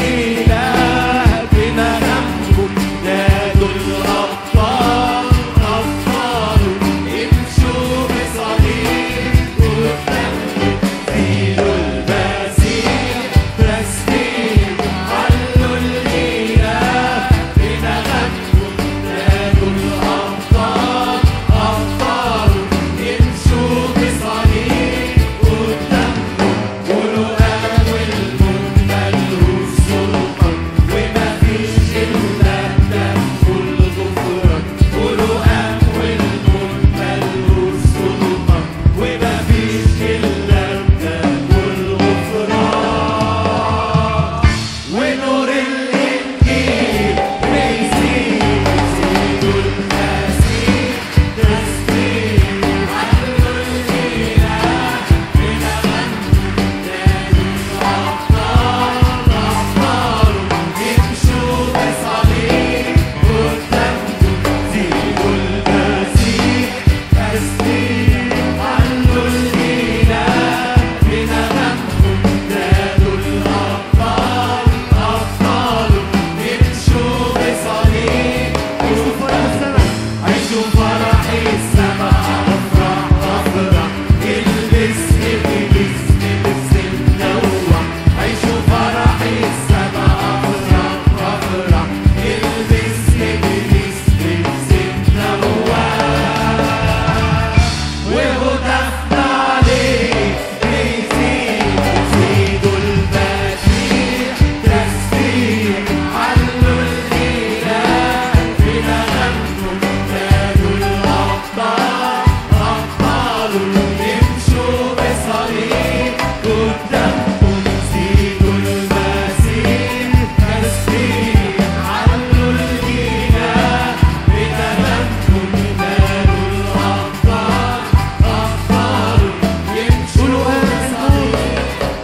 الإله بنغمكم نادوا الأبطال أبطال امشوا بصليب قدامكم زيدوا المسيح تسبيح علوا الإله بنغمكم نادوا الأبطال أبطال امشوا بصليب قدامكم قولوا أول ملوش سلطة وما فيش إلا الدم والغفران قولوا أول ملوش سلطة وما فيش إلا الدم والغفران ونور الإنجيل بيزيد زيدوا المسيح تسبيح علوا الإله بنغمكم نادوا الأبطال أبطال امشوا بصليب قدامكم زيدوا المسيح تسبيح علوا الإله بنغمكم نادوا الأبطال أبطال امشوا بصليب قدامكم عيشوا فرح السماء أفرح أفرح البس إبليس لبس منوع عيشوا فرح السماء أفرح أفرح البس إبليس لبس منوع وهتفنا عليه بيزيد زيدوا المسيح تسبيح علوا الإله بنغمكم نادوا الأبطال أبطال امشوا بصليب قدامكم زيدوا المسيح تسبيح علوا الإله بنغمكم نادوا الأبطال أبطال يمشوا بصليب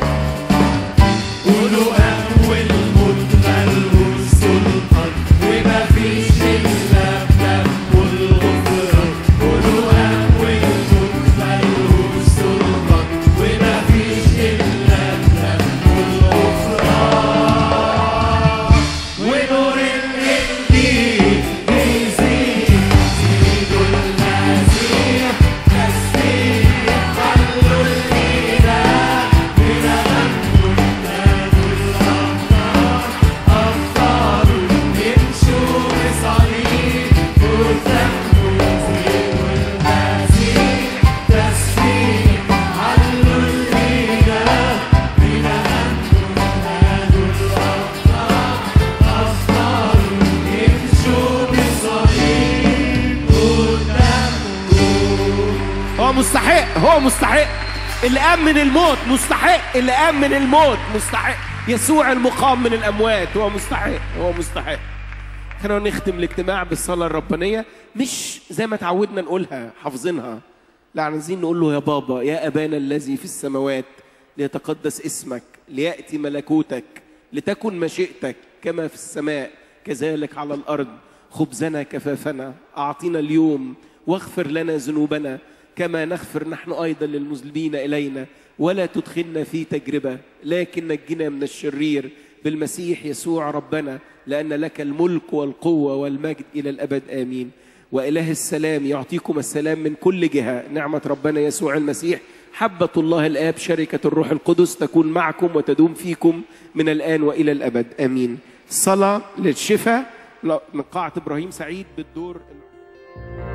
قولوا أول موت ملوش سلطان وما فيش إلا الدم والغفران قولوا أول موت ملوش سلطان وما فيش إلا الدم والغفران ونور الإنجيل بيزيد زيدوا المسيح تسبيح علوا الإله بنغمكم نادوا الأبطال أبطال امشوا بصليب قدامكم زيدوا المسيح تسبيح علوا الإله بنغمكم نادوا الأبطال أبطال امشوا بصليب قدامكم هو مستحق هو مستحق اللي قام من الموت مستحق اللي قام من الموت مستحق يسوع المقام من الاموات هو مستحق هو مستحق خلينا نختم الاجتماع بالصلاه الربانيه مش زي ما تعودنا نقولها حافظينها لا عايزين نقول له يا بابا يا ابانا الذي في السماوات ليتقدس اسمك لياتي ملكوتك لتكن مشيئتك كما في السماء كذلك على الارض خبزنا كفافنا اعطنا اليوم واغفر لنا ذنوبنا كما نغفر نحن أيضا للمذنبين إلينا ولا تدخلنا في تجربة لكن نجنا من الشرير بالمسيح يسوع ربنا لأن لك الملك والقوة والمجد إلى الأبد آمين وإله السلام يعطيكم السلام من كل جهة نعمة ربنا يسوع المسيح حبة الله الآب شركة الروح القدس تكون معكم وتدوم فيكم من الآن وإلى الأبد آمين صلاة للشفاء من قاعة إبراهيم سعيد بالدور